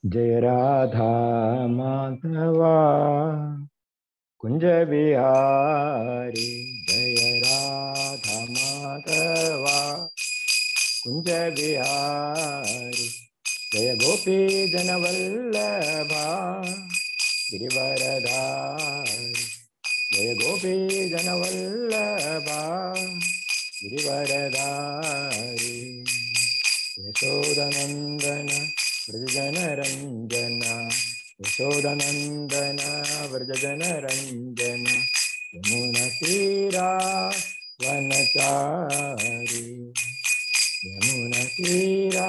जय राधा माधवा कुंज बिहारी जय राधा माधवा कुंज बिहारी जय गोपी जनवल्लभा गिरिवरधारी जय गोपी जनवल्लभा गिरिवरधारी यशोदनन्दन व्रजजनरञ्जन यशोदनन्दन व्रजजनरञ्जन यमुनतीरा वनचारी यमुनतीरा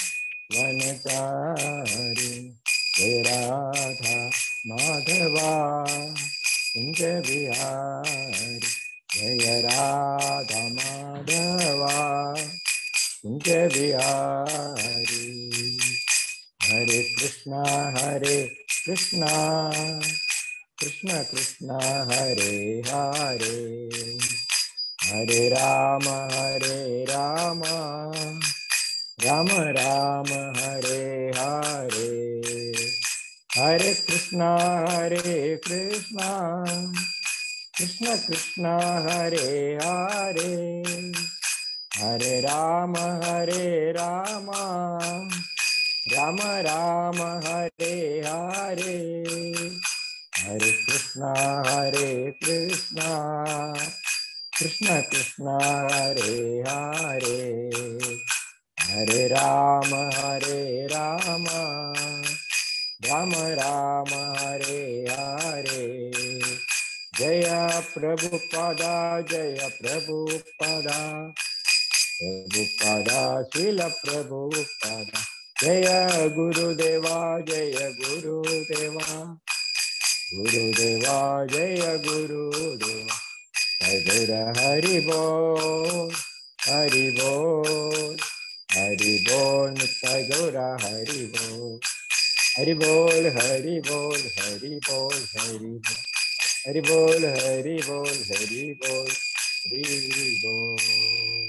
वनचारी जय राधा माधवा कुञ्ज बिहारी जय राधा माधवा कुञ्ज बिहारी हरे कृष्णा हरे कृष्णा कृष्ण कृष्ण हरे हरे हरे राम हरे राम राम राम हरे हरे हरे कृष्णा हरे कृष्णा कृष्ण कृष्ण हरे हरे हरे राम हरे राम राम राम हरे हरे हरे कृष्णा हरे कृष्णा कृष्ण कृष्ण हरे हरे हरे राम हरे राम राम राम हरे हरे जय प्रभुपदा जय प्रभुपदा प्रभुपदा शिल प्रभुपदा जय गुरुदेवा जय गुरुदेवा गुरुदेवा जय गुरुदेवा हर हरि बोल हरि बोल हरि बोल नित्य गौरा हरि बोल हरि बोल हरि बोल हरि बोल हरि बोल हरि बोल हरि बोल हरि बोल हरि बोल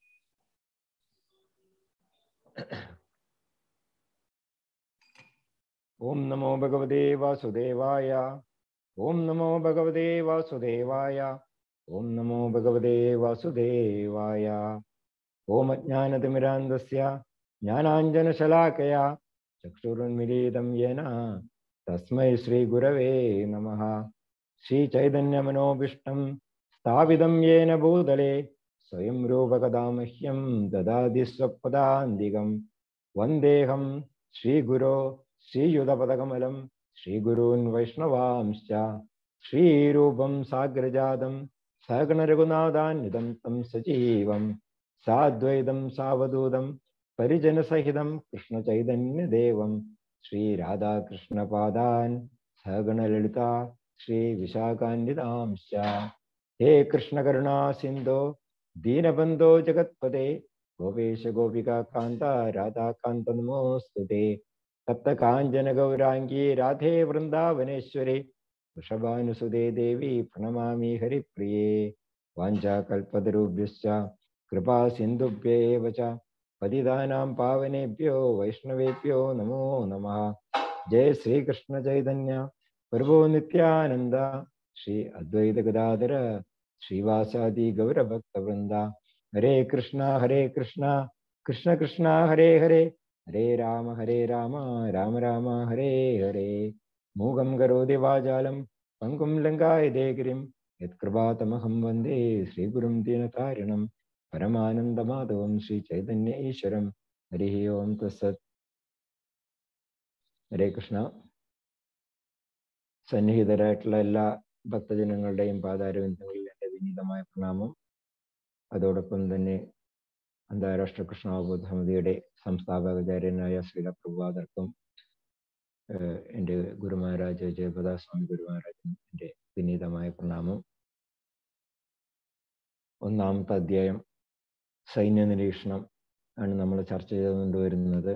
ॐ नमो भगवते वासुदेवाय ॐ नमो भगवते वासुदेवाय ॐ नमो भगवते वासुदेवाय ॐ अज्ञानतिमिरान्धस्य ज्ञानाञ्जनशलाकया चक्षुरुन्मिलितं येन तस्मै श्रीगुरवे नमः श्रीचैतन्यमनोभीष्टं स्थापितं येन भूतले स्वयं रूपकदा मह्यं ददाति स्वपदान्तिकं वन्देऽहं श्रीगुरो श्रीयुतपदकमलं श्रीगुरून् वैष्णवांश्च श्रीरूपं साग्रजातं सगणरघुनाथान्वितं तं सजीवं साद्वैतं सावधूतं परिजनसहितं कृष्णचैतन्यदेवं श्रीराधाकृष्णपादान् सहगणललिता श्रीविशाखान्वितांश्च हे कृष्णकरुणा सिन्धो दीनबन्धो जगत्पते गोपेश गोपिका कान्ता राधाकान्त नमोऽस्तु ते तप्तकाञ्चनगौराङ्गी राधे वृन्दावनेश्वरे वृषभानुसुदे देवी प्रणमामि हरिप्रिये वाञ्छाकल्पतरुभ्यश्च कृपा सिन्धुभ्य एव च पतितानां पावनेभ्यो वैष्णवेभ्यो नमो नमः जय श्रीकृष्णचैतन्य प्रभो नित्यानन्द श्री अद्वैतगदाधर श्रीवासादि गौरभक्तवृन्द हरे कृष्णा हरे कृष्णा कृष्ण कृष्णा हरे हरे हरे राम हरे राम राम राम हरे हरे मूगं करोति वाजालं पङ्कुं लङ्कायते गिरिं यत्कृपातमहं वन्दे श्रीगुरुं दीनतारिणं परमानन्दमाधवं श्रीचैतन्य ईश्वरं हरिः ओं तत्सत् ഹരേ കൃഷ്ണ സന്നിഹിതരായിട്ടുള്ള എല്ലാ ഭക്തജനങ്ങളുടെയും പാതാരവിന്ദങ്ങളിൽ എൻ്റെ വിനീതമായ പ്രണാമം അതോടൊപ്പം തന്നെ അന്താരാഷ്ട്ര കൃഷ്ണാവബോധ സമിതിയുടെ സംസ്ഥാപകാചാര്യനായ ശ്രീല പ്രഭുപാദർക്കും എൻ്റെ ഗുരുമഹാരാജ് ജയപദ സ്വാമി ഗുരുമഹാരാജനും എൻ്റെ വിനീതമായ പ്രണാമം ഒന്നാമത്തെ അധ്യായം സൈന്യ നിരീക്ഷണം ആണ് നമ്മൾ ചർച്ച ചെയ്തുകൊണ്ടുവരുന്നത്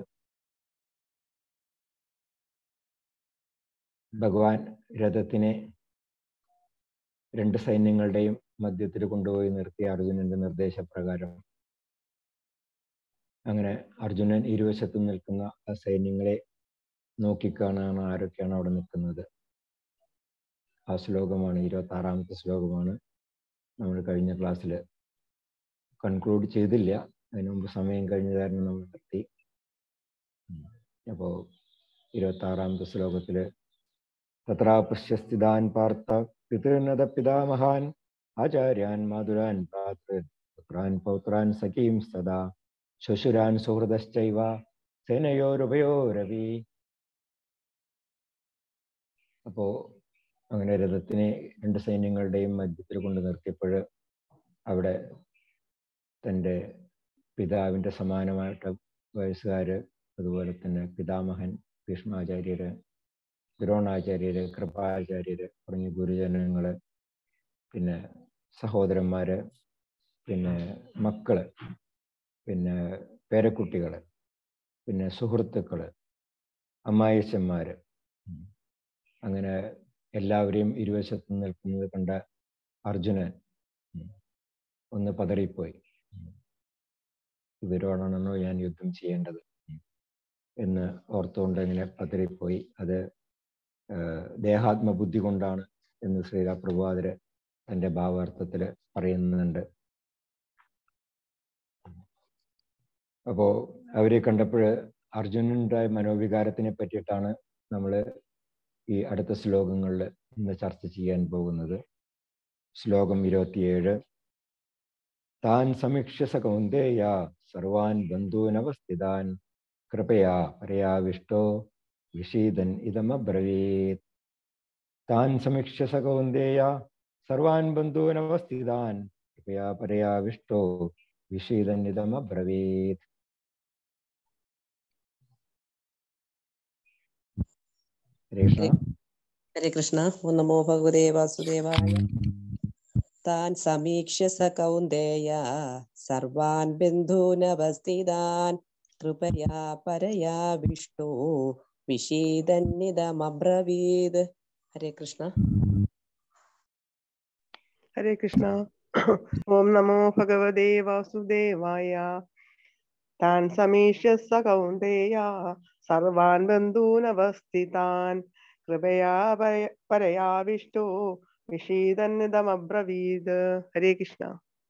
ഭഗവാൻ രഥത്തിനെ രണ്ട് സൈന്യങ്ങളുടെയും മധ്യത്തിൽ കൊണ്ടുപോയി നിർത്തി അർജുനന്റെ നിർദ്ദേശപ്രകാരം അങ്ങനെ അർജുനൻ ഇരുവശത്തും നിൽക്കുന്ന ആ സൈന്യങ്ങളെ നോക്കിക്കാണാൻ ആരൊക്കെയാണ് അവിടെ നിൽക്കുന്നത് ആ ശ്ലോകമാണ് ഇരുപത്തി ആറാമത്തെ ശ്ലോകമാണ് നമ്മൾ കഴിഞ്ഞ ക്ലാസ്സിൽ കൺക്ലൂഡ് ചെയ്തില്ല അതിനു മുമ്പ് സമയം കഴിഞ്ഞ കാരണം നമ്മൾ നിർത്തി അപ്പോൾ ഇരുപത്തി ആറാമത്തെ ശ്ലോകത്തില് തത്രാപശ്യസ്ഥിതാൻ പാർത്ഥ പിതൃനത പിതാമഹാൻ ആചാര്യാൻ മാതുരാൻ ഭ്രാതൃൻ പുത്രാൻ പൗത്രാൻ സഖീം സദാ ശുശുരാൻ സുഹൃദശ്ചൈവ സേനയോരുഭയോരവി അപ്പോ അങ്ങനെ രഥത്തിനെ രണ്ട് സൈന്യങ്ങളുടെയും മധ്യത്തിൽ കൊണ്ട് നിർത്തിയപ്പോൾ അവിടെ തൻ്റെ പിതാവിൻ്റെ സമാനമായിട്ട് വയസ്സുകാര് അതുപോലെ തന്നെ പിതാമഹൻ ഭീഷ്മാചാര്യര് ദ്രോണാചാര്യര് കൃപാചാര്യര് തുടങ്ങിയ ഗുരുജനങ്ങള് പിന്നെ സഹോദരന്മാര് പിന്നെ മക്കള് പിന്നെ പേരക്കുട്ടികള് പിന്നെ സുഹൃത്തുക്കള് അമ്മായിച്ചന്മാര് അങ്ങനെ എല്ലാവരെയും ഇരുവശത്ത് നിൽക്കുന്നത് കണ്ട അർജുനൻ ഒന്ന് പതറിപ്പോയി ഇവരോടാണോ ഞാൻ യുദ്ധം ചെയ്യേണ്ടത് എന്ന് ഓർത്തുകൊണ്ട് ഇങ്ങനെ പതറിപ്പോയി അത് ദേഹാത്മബുദ്ധി കൊണ്ടാണ് എന്ന് ശ്രീരാ പ്രഭാതര് തന്റെ ഭാവാർത്ഥത്തിൽ പറയുന്നുണ്ട് അപ്പോ അവരെ കണ്ടപ്പോൾ അർജുനന്റെ മനോവികാരത്തിനെ പറ്റിയിട്ടാണ് നമ്മൾ ഈ അടുത്ത ശ്ലോകങ്ങളിൽ ഇന്ന് ചർച്ച ചെയ്യാൻ പോകുന്നത് ശ്ലോകം ഇരുപത്തിയേഴ് താൻ സമീക്ഷ്യ സ കൗന്ദേയ സർവാൻ ബന്ധൂനവസ്ഥിതാൻ കൃപയാ പരയാവിഷ്ടോ വിഷീദൻ ഇതമബ്രവീത് താൻ സമീക്ഷ്യ സ കൗന്ദേയ സർവാൻ ബന്ധൂനവസ്ഥിതാൻ കൃപയാ പരയാവിഷ്ടോ വിഷീദൻ ഇതമബ്രവീത് ഹരേ കൃഷ്ണ ഹരേ കൃഷ്ണ ഓ നമോ ഭഗവതേ വാസുദേവായ താൻ സമീക്ഷ്യ സ കൗന്ദേയ സർവാൻ ബന്ധൂനവസ്ഥിതാൻ കൃപയാ പരയാ വിഷ്ണു വിഷീദന്നിതമബ്രവീത് ഹരേ കൃഷ്ണ ഹരേ കൃഷ്ണ ഓം നമോ ഭഗവതേ വാസുദേവായ താൻ സമീക്ഷ്യ സ കൗന്ദേയ സർവാൻ ബന്ധൂനവസ്ഥിതാൻ കൃപയാ പര- പരയാവിഷ്ടോ വിഷീതന്നിതമബ്രവീത് ഹരേ കൃഷ്ണ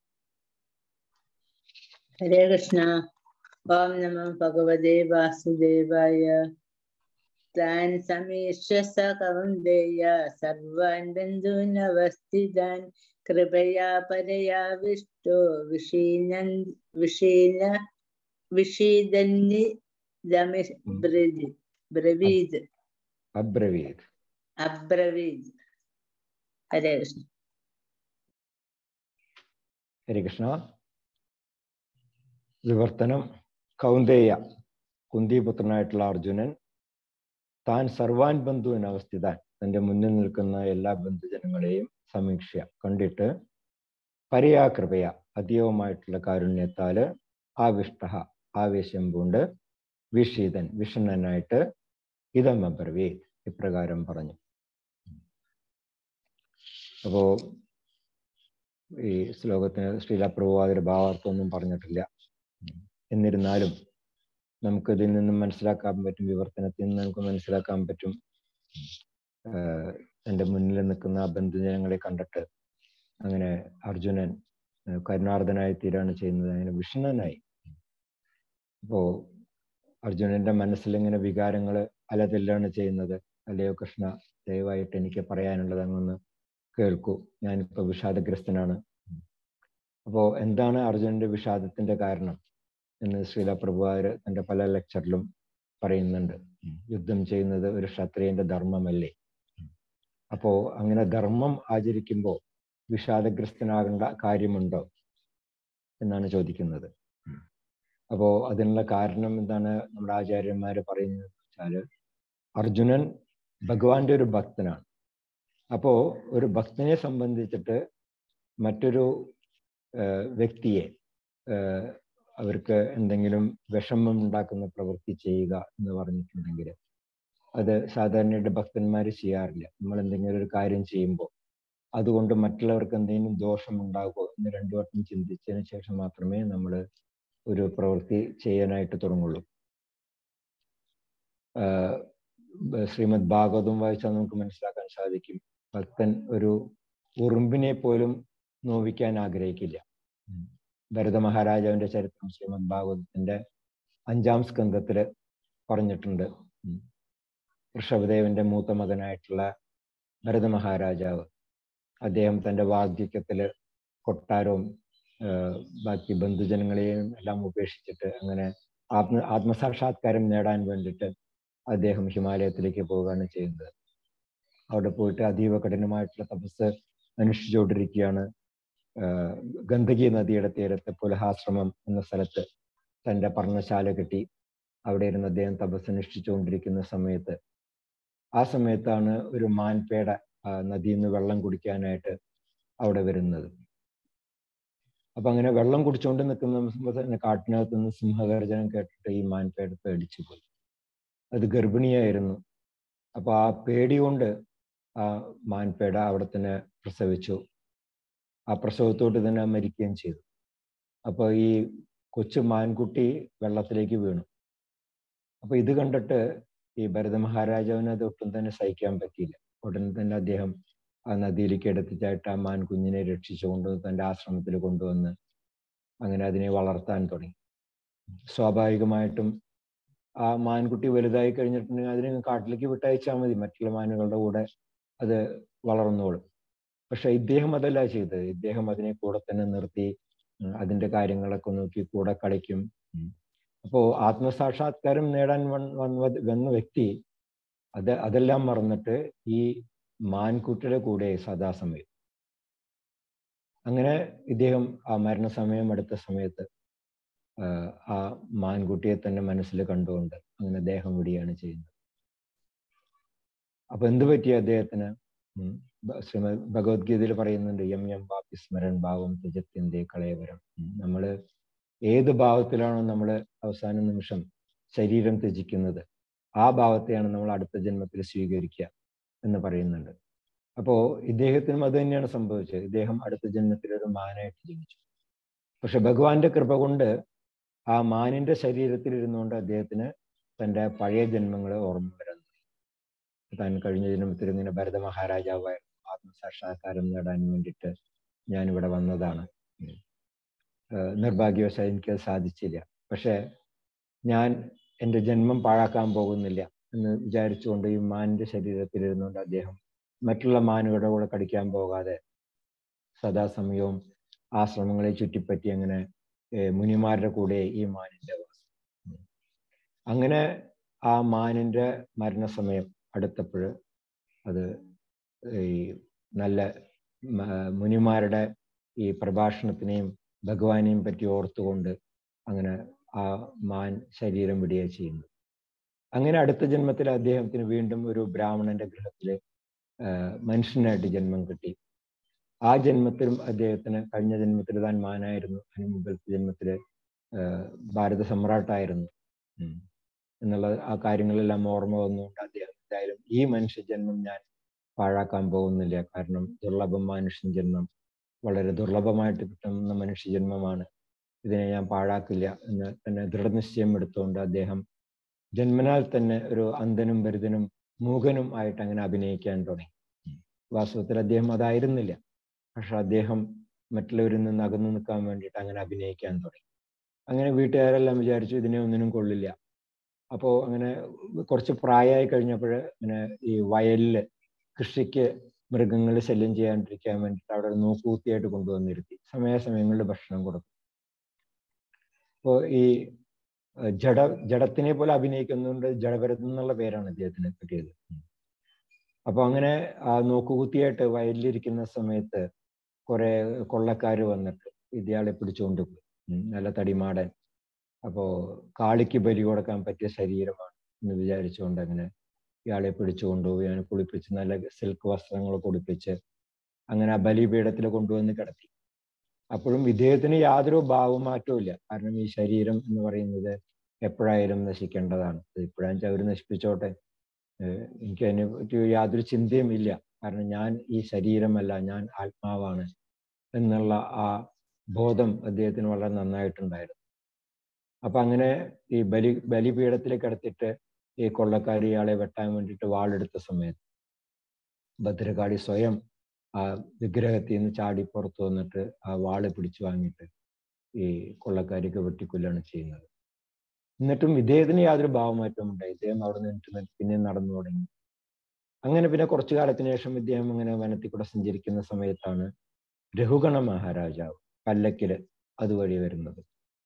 ഹരേ കൃഷ്ണ ഓം നമോ ഭഗവതേ വാസുദേവായ താൻ സമീക്ഷ സ കൗന്ദേയ സർവാൻ ബന്ധൂനവസ്ഥിതാൻ കൃപയാ പരയാ വിഷ്ടോ വിഷീന വിഷീന വിഷീദന്നി ബ്രവീത് ബ്രവീത് അബ്രവീത് അബ്രവീത് ഹരേ കൃഷ്ണ ഹരേ കൃഷ്ണ വിവർത്തനം കൗന്ദേയ കുന്തിപുത്രനായിട്ടുള്ള അർജുനൻ താൻ സർവാൻ ബന്ധുവിന് അവസ്ഥിതാൻ തന്റെ മുന്നിൽ നിൽക്കുന്ന എല്ലാ ബന്ധുജനങ്ങളെയും സമീക്ഷ കണ്ടിട്ട് പരയാ കൃപയ അതീവമായിട്ടുള്ള കാരുണ്യത്താല് ആവിഷ്ട ആവേശം പൂണ്ട് വിഷീതൻ വിഷണ്ണനായിട്ട് ഇതം അബ്രവീത് ഇപ്രകാരം പറഞ്ഞു അപ്പോ ഈ ശ്ലോകത്തിന് ശ്രീലപ്രഭുവാതിന്റെ ഭാവാർത്ഥമൊന്നും പറഞ്ഞിട്ടില്ല എന്നിരുന്നാലും നമുക്ക് ഇതിൽ നിന്നും മനസ്സിലാക്കാൻ പറ്റും വിവർത്തനത്തിൽ നിന്ന് നമുക്ക് മനസ്സിലാക്കാൻ പറ്റും ആഹ് തന്റെ മുന്നിൽ നിൽക്കുന്ന ആ ബന്ധുജനങ്ങളെ കണ്ടിട്ട് അങ്ങനെ അർജുനൻ ആഹ് കരുണാർദ്ദനായി തീരാണ് ചെയ്യുന്നത് അങ്ങനെ വിഷ്ണനായി അപ്പോ അർജുനന്റെ മനസ്സിൽ ഇങ്ങനെ വികാരങ്ങൾ അലതെല്ലാണ് ചെയ്യുന്നത് അല്ലയോ കൃഷ്ണ ദയവായിട്ട് എനിക്ക് പറയാനുള്ളത് അങ്ങൊന്ന് കേൾക്കൂ ഞാനിപ്പോ വിഷാദഗ്രസ്തനാണ് അപ്പോ എന്താണ് അർജുനന്റെ വിഷാദത്തിന്റെ കാരണം എന്ന് ശ്രീല പ്രഭുവാര് തന്റെ പല ലെക്ചറിലും പറയുന്നുണ്ട് യുദ്ധം ചെയ്യുന്നത് ഒരു ക്ഷത്രിയന്റെ ധർമ്മമല്ലേ അപ്പോ അങ്ങനെ ധർമ്മം ആചരിക്കുമ്പോൾ വിഷാദഗ്രസ്തനാകേണ്ട കാര്യമുണ്ടോ എന്നാണ് ചോദിക്കുന്നത് അപ്പോ അതിനുള്ള കാരണം എന്താണ് നമ്മുടെ ആചാര്യന്മാര് പറയുന്നത് വെച്ചാല് അർജുനൻ ഭഗവാന്റെ ഒരു ഭക്തനാണ് അപ്പോ ഒരു ഭക്തനെ സംബന്ധിച്ചിട്ട് മറ്റൊരു ആഹ് വ്യക്തിയെ ആഹ് അവർക്ക് എന്തെങ്കിലും വിഷമം ഉണ്ടാക്കുന്ന പ്രവൃത്തി ചെയ്യുക എന്ന് പറഞ്ഞിട്ടുണ്ടെങ്കിൽ അത് സാധാരണയായിട്ട് ഭക്തന്മാർ ചെയ്യാറില്ല നമ്മൾ എന്തെങ്കിലും ഒരു കാര്യം ചെയ്യുമ്പോൾ അതുകൊണ്ട് മറ്റുള്ളവർക്ക് എന്തെങ്കിലും ദോഷം ഉണ്ടാകുമോ എന്ന് രണ്ടു വട്ടം ചിന്തിച്ചതിന് ശേഷം മാത്രമേ നമ്മൾ ഒരു പ്രവൃത്തി ചെയ്യാനായിട്ട് തുടങ്ങുള്ളൂ ആഹ് ബ- ശ്രീമദ് ഭാഗവതം വായിച്ചാൽ നമുക്ക് മനസ്സിലാക്കാൻ സാധിക്കും ഭക്തൻ ഒരു ഉറുമ്പിനെ പോലും നോവിക്കാൻ ആഗ്രഹിക്കില്ല ഉം. ഭരത മഹാരാജാവിന്റെ ചരിത്രം ശ്രീമദ് ഭാഗവതത്തിന്റെ അഞ്ചാം സ്കന്ധത്തില് പറഞ്ഞിട്ടുണ്ട് ഉം. ഋഷഭദേവന്റെ മൂത്ത മകനായിട്ടുള്ള ഭരത മഹാരാജാവ് അദ്ദേഹം തന്റെ വാർദ്ധക്യത്തില് കൊട്ടാരവും ആഹ് ബാക്കി ബന്ധുജനങ്ങളെയും എല്ലാം ഉപേക്ഷിച്ചിട്ട് അങ്ങനെ ആത്മ ആത്മസാക്ഷാത്കാരം നേടാൻ വേണ്ടിയിട്ട് അദ്ദേഹം ഹിമാലയത്തിലേക്ക് പോവുകയാണ് ചെയ്യുന്നത് അവിടെ പോയിട്ട് അതീവ കഠിനമായിട്ടുള്ള തപസ് അനുഷ്ഠിച്ചുകൊണ്ടിരിക്കുകയാണ് ആഹ് ഗണ്ഡകി നദിയുടെ തീരത്ത് പുലഹാശ്രമം എന്ന സ്ഥലത്ത് തന്റെ പർണശാല കെട്ടി അവിടെ ഇരുന്ന് അദ്ദേഹം തപസ് അനുഷ്ഠിച്ചുകൊണ്ടിരിക്കുന്ന സമയത്ത് ആ സമയത്താണ് ഒരു മാൻപേട ആ, നദിയിൽ നിന്ന് വെള്ളം കുടിക്കാനായിട്ട് അവിടെ വരുന്നത് അപ്പൊ അങ്ങനെ വെള്ളം കുടിച്ചുകൊണ്ട് നിൽക്കുന്ന സമയത്ത് തന്നെ കാട്ടിനകത്ത് നിന്ന് സിംഹഗർജനം കേട്ടിട്ട് ഈ മാൻപേട പേടിച്ചു പോയി അത് ഗർഭിണിയായിരുന്നു അപ്പൊ ആ പേടി കൊണ്ട് ആ മാൻപേട അവിടെ തന്നെ പ്രസവിച്ചു ആ പ്രസവത്തോട്ട് തന്നെ മരിക്കുകയും ചെയ്തു അപ്പൊ ഈ കൊച്ചു മാൻകുട്ടി വെള്ളത്തിലേക്ക് വീണു അപ്പൊ ഇത് കണ്ടിട്ട് ഈ ഭരത മഹാരാജാവിന് അത് ഒട്ടും തന്നെ സഹിക്കാൻ പറ്റിയില്ല ഉടൻ തന്നെ അദ്ദേഹം ആ നദിയിലേക്ക് എടുത്തിച്ചായിട്ട് ആ മാൻ കുഞ്ഞിനെ രക്ഷിച്ചുകൊണ്ട് തന്റെ ആശ്രമത്തിൽ കൊണ്ടുവന്ന് അങ്ങനെ അതിനെ വളർത്താൻ തുടങ്ങി സ്വാഭാവികമായിട്ടും ആ മാൻകുട്ടി വലുതായി കഴിഞ്ഞിട്ടുണ്ടെങ്കിൽ അതിനെ കാട്ടിലേക്ക് വിട്ടയച്ചാൽ മതി മറ്റുള്ള മാനുകളുടെ കൂടെ അത് വളർന്നോളും പക്ഷെ ഇദ്ദേഹം അതല്ല ചെയ്തത് ഇദ്ദേഹം അതിനെ കൂടെ തന്നെ നിർത്തി ഉം, അതിന്റെ കാര്യങ്ങളൊക്കെ നോക്കി കൂടെ കളിക്കും ഉം. അപ്പോ ആത്മസാക്ഷാത്കാരം നേടാൻ വന്ന വന്ന- വന്ന വ്യക്തി അത് അതെല്ലാം മറന്നിട്ട് ഈ മാൻകുട്ടിയുടെ കൂടെ സദാസമയം അങ്ങനെ ഇദ്ദേഹം ആ മരണസമയം അടുത്ത സമയത്ത് ആഹ് ആ മാൻകുട്ടിയെ തന്നെ മനസ്സിൽ കണ്ടുകൊണ്ട് അങ്ങനെ ദേഹം വിടുകയാണ് ചെയ്യുന്നത് അപ്പൊ എന്ത് പറ്റി അദ്ദേഹത്തിന് ഉം, ഭ- ശ്രീമദ് ഭഗവത്ഗീതയിൽ പറയുന്നുണ്ട് യം യം വാപി സ്മരൺ ഭാവം ത്യജത്യന്തേ കളയവരം ഉം, നമ്മള് ഏത് ഭാവത്തിലാണോ നമ്മൾ അവസാന നിമിഷം ശരീരം ത്യജിക്കുന്നത് ആ ഭാവത്തെയാണ് നമ്മൾ അടുത്ത ജന്മത്തിൽ സ്വീകരിക്കുക എന്ന് പറയുന്നുണ്ട് അപ്പോ ഇദ്ദേഹത്തിനും അത് തന്നെയാണ് സംഭവിച്ചത് ഇദ്ദേഹം അടുത്ത ജന്മത്തിൽ ഒരു മാനായിട്ട് ജനിച്ചു പക്ഷെ ഭഗവാന്റെ കൃപ കൊണ്ട് ആ മാനിന്റെ ശരീരത്തിൽ ഇരുന്നുകൊണ്ട് അദ്ദേഹത്തിന് തന്റെ പഴയ ജന്മങ്ങളെ ഓർമ്മ വരാൻ തുടങ്ങി. താൻ കഴിഞ്ഞ ജന്മത്തിൽ ഇങ്ങനെ ഭരത മഹാരാജാവായിരുന്നു ആത്മസാക്ഷാത്കാരം നേടാൻ വേണ്ടിയിട്ട് ഞാൻ ഇവിടെ വന്നതാണ് ഉം. ഏഹ് നിർഭാഗ്യവശാൽ എനിക്കത് സാധിച്ചില്ല പക്ഷെ ഞാൻ എൻ്റെ ജന്മം പാഴാക്കാൻ പോകുന്നില്ല എന്ന് വിചാരിച്ചുകൊണ്ട് ഈ മാനിന്റെ ശരീരത്തിൽ ഇരുന്നുകൊണ്ട് അദ്ദേഹം മറ്റുള്ള മാനുകളുടെ കൂടെ കടിക്കാൻ പോകാതെ സദാസമയവും ആശ്രമങ്ങളെ ചുറ്റിപ്പറ്റി അങ്ങനെ ഏഹ് മുനിമാരുടെ കൂടെ ഈ മാനിന്റെ വാസം ഉം. അങ്ങനെ ആ മാനിന്റെ മരണസമയം അടുത്തപ്പോൾ അത് ഈ നല്ല മ- മുനിമാരുടെ ഈ പ്രഭാഷണത്തിനെയും ഭഗവാനെയും പറ്റി ഓർത്തുകൊണ്ട് അങ്ങനെ ആ മാൻ ശരീരം വിടുകയാണ് ചെയ്യുന്നത് അങ്ങനെ അടുത്ത ജന്മത്തിൽ അദ്ദേഹത്തിന് വീണ്ടും ഒരു ബ്രാഹ്മണന്റെ ഗൃഹത്തില് ആഹ് മനുഷ്യനായിട്ട് ജന്മം കിട്ടി ആ ജന്മത്തിലും അദ്ദേഹത്തിന് കഴിഞ്ഞ ജന്മത്തിൽ താൻ മാനായിരുന്നു അതിന് മുമ്പത്തെ ജന്മത്തില് ആഹ് ഭാരത സമ്രാട്ടായിരുന്നു ഉം. എന്നുള്ള ആ കാര്യങ്ങളെല്ലാം ഓർമ്മ വന്നുകൊണ്ട് അദ്ദേഹം എന്തായാലും ഈ മനുഷ്യ ജന്മം ഞാൻ പാഴാക്കാൻ പോകുന്നില്ല കാരണം ദുർലഭം മനുഷ്യൻ ജന്മം വളരെ ദുർലഭമായിട്ട് കിട്ടുന്ന മനുഷ്യ ജന്മമാണ് ഇതിനെ ഞാൻ പാഴാക്കില്ല എന്ന് തന്നെ ദൃഢനിശ്ചയം എടുത്തുകൊണ്ട് അദ്ദേഹം ജന്മനാൽ തന്നെ ഒരു അന്ധനും ബരുതനും മൂകനും ആയിട്ട് അങ്ങനെ അഭിനയിക്കാൻ തുടങ്ങി വാസ്തവത്തിൽ അദ്ദേഹം അതായിരുന്നില്ല പക്ഷെ അദ്ദേഹം മറ്റുള്ളവരിൽ നിന്ന് അകന്നു നിൽക്കാൻ വേണ്ടിയിട്ട് അങ്ങനെ അഭിനയിക്കാൻ തുടങ്ങി അങ്ങനെ വീട്ടുകാരെല്ലാം വിചാരിച്ചു ഇതിനെ ഒന്നിനും കൊള്ളില്ല അപ്പോൾ അങ്ങനെ കുറച്ച് പ്രായമായി കഴിഞ്ഞപ്പോൾ ഇങ്ങനെ ഈ വയലില് കൃഷിക്ക് മൃഗങ്ങൾ ശല്യം ചെയ്യാണ്ടിരിക്കാൻ വേണ്ടിയിട്ട് അവിടെ ഒരു നോക്കൂത്തിയായിട്ട് കൊണ്ടുവന്നിരുത്തി സമയാസമയങ്ങളിൽ ഭക്ഷണം കൊടുക്കും അപ്പോൾ ഈ ഏഹ് ജഡ ജഡത്തിനെ പോലെ അഭിനയിക്കുന്നുണ്ട് ജഡഭരതൻ എന്നുള്ള പേരാണ് അദ്ദേഹത്തിന് കിട്ടിയത് അപ്പൊ അങ്ങനെ ആ നോക്കുകുത്തിയായിട്ട് വയലിലിരിക്കുന്ന സമയത്ത് കുറെ കൊള്ളക്കാര് വന്നിട്ട് ഇയാളെ പിടിച്ചുകൊണ്ട് പോയി ഉം, നല്ല തടിമാടൻ അപ്പോ കാളിക്ക് ബലി കൊടുക്കാൻ പറ്റിയ ശരീരമാണ് എന്ന് വിചാരിച്ചുകൊണ്ട് അങ്ങനെ ഇയാളെ പിടിച്ചു കൊണ്ടുപോയി അവനെ കുളിപ്പിച്ച് നല്ല സിൽക്ക് വസ്ത്രങ്ങൾ കുടിപ്പിച്ച് അങ്ങനെ ആ ബലിപീഠത്തിൽ കൊണ്ടുവന്ന് കിടത്തി അപ്പോഴും ഇദ്ദേഹത്തിന് യാതൊരു ഭാവമാറ്റവും ഇല്ല കാരണം ഈ ശരീരം എന്ന് പറയുന്നത് എപ്പോഴായാലും നശിക്കേണ്ടതാണ് ഇപ്പോഴാണെന്ന് വെച്ചാൽ അവർ നശിപ്പിച്ചോട്ടെ ഏഹ് എനിക്ക് അതിനെ പറ്റി യാതൊരു ചിന്തയും ഇല്ല കാരണം ഞാൻ ഈ ശരീരമല്ല ഞാൻ ആത്മാവാണ് എന്നുള്ള ആ ബോധം അദ്ദേഹത്തിന് വളരെ നന്നായിട്ടുണ്ടായിരുന്നു അപ്പൊ അങ്ങനെ ഈ ബലി ബലിപീഠത്തിലേക്ക് എടുത്തിട്ട് ഈ കൊള്ളക്കാർ ഇയാളെ വെട്ടാൻ വേണ്ടിയിട്ട് വാളെടുത്ത സമയത്ത് ഭദ്രകാളി സ്വയം ആ വിഗ്രഹത്തിൽ നിന്ന് ചാടി പുറത്തു വന്നിട്ട് ആ വാള് പിടിച്ചു വാങ്ങിയിട്ട് ഈ കൊള്ളക്കാരിക്ക് വെട്ടിക്കൊല്ലാണ് ചെയ്യുന്നത് എന്നിട്ടും ഇദ്ദേഹത്തിന് യാതൊരു ഭാവമാറ്റവും ഉണ്ടായി ഇദ്ദേഹം അവിടെ നിന്നിട്ട് പിന്നെ നടന്നു തുടങ്ങി അങ്ങനെ പിന്നെ കുറച്ചു കാലത്തിന് ശേഷം ഇദ്ദേഹം അങ്ങനെ വനത്തിൽ കൂടെ സഞ്ചരിക്കുന്ന സമയത്താണ് രഘുഗണ മഹാരാജാവ് പല്ലക്കില് അതുവഴി വരുന്നത്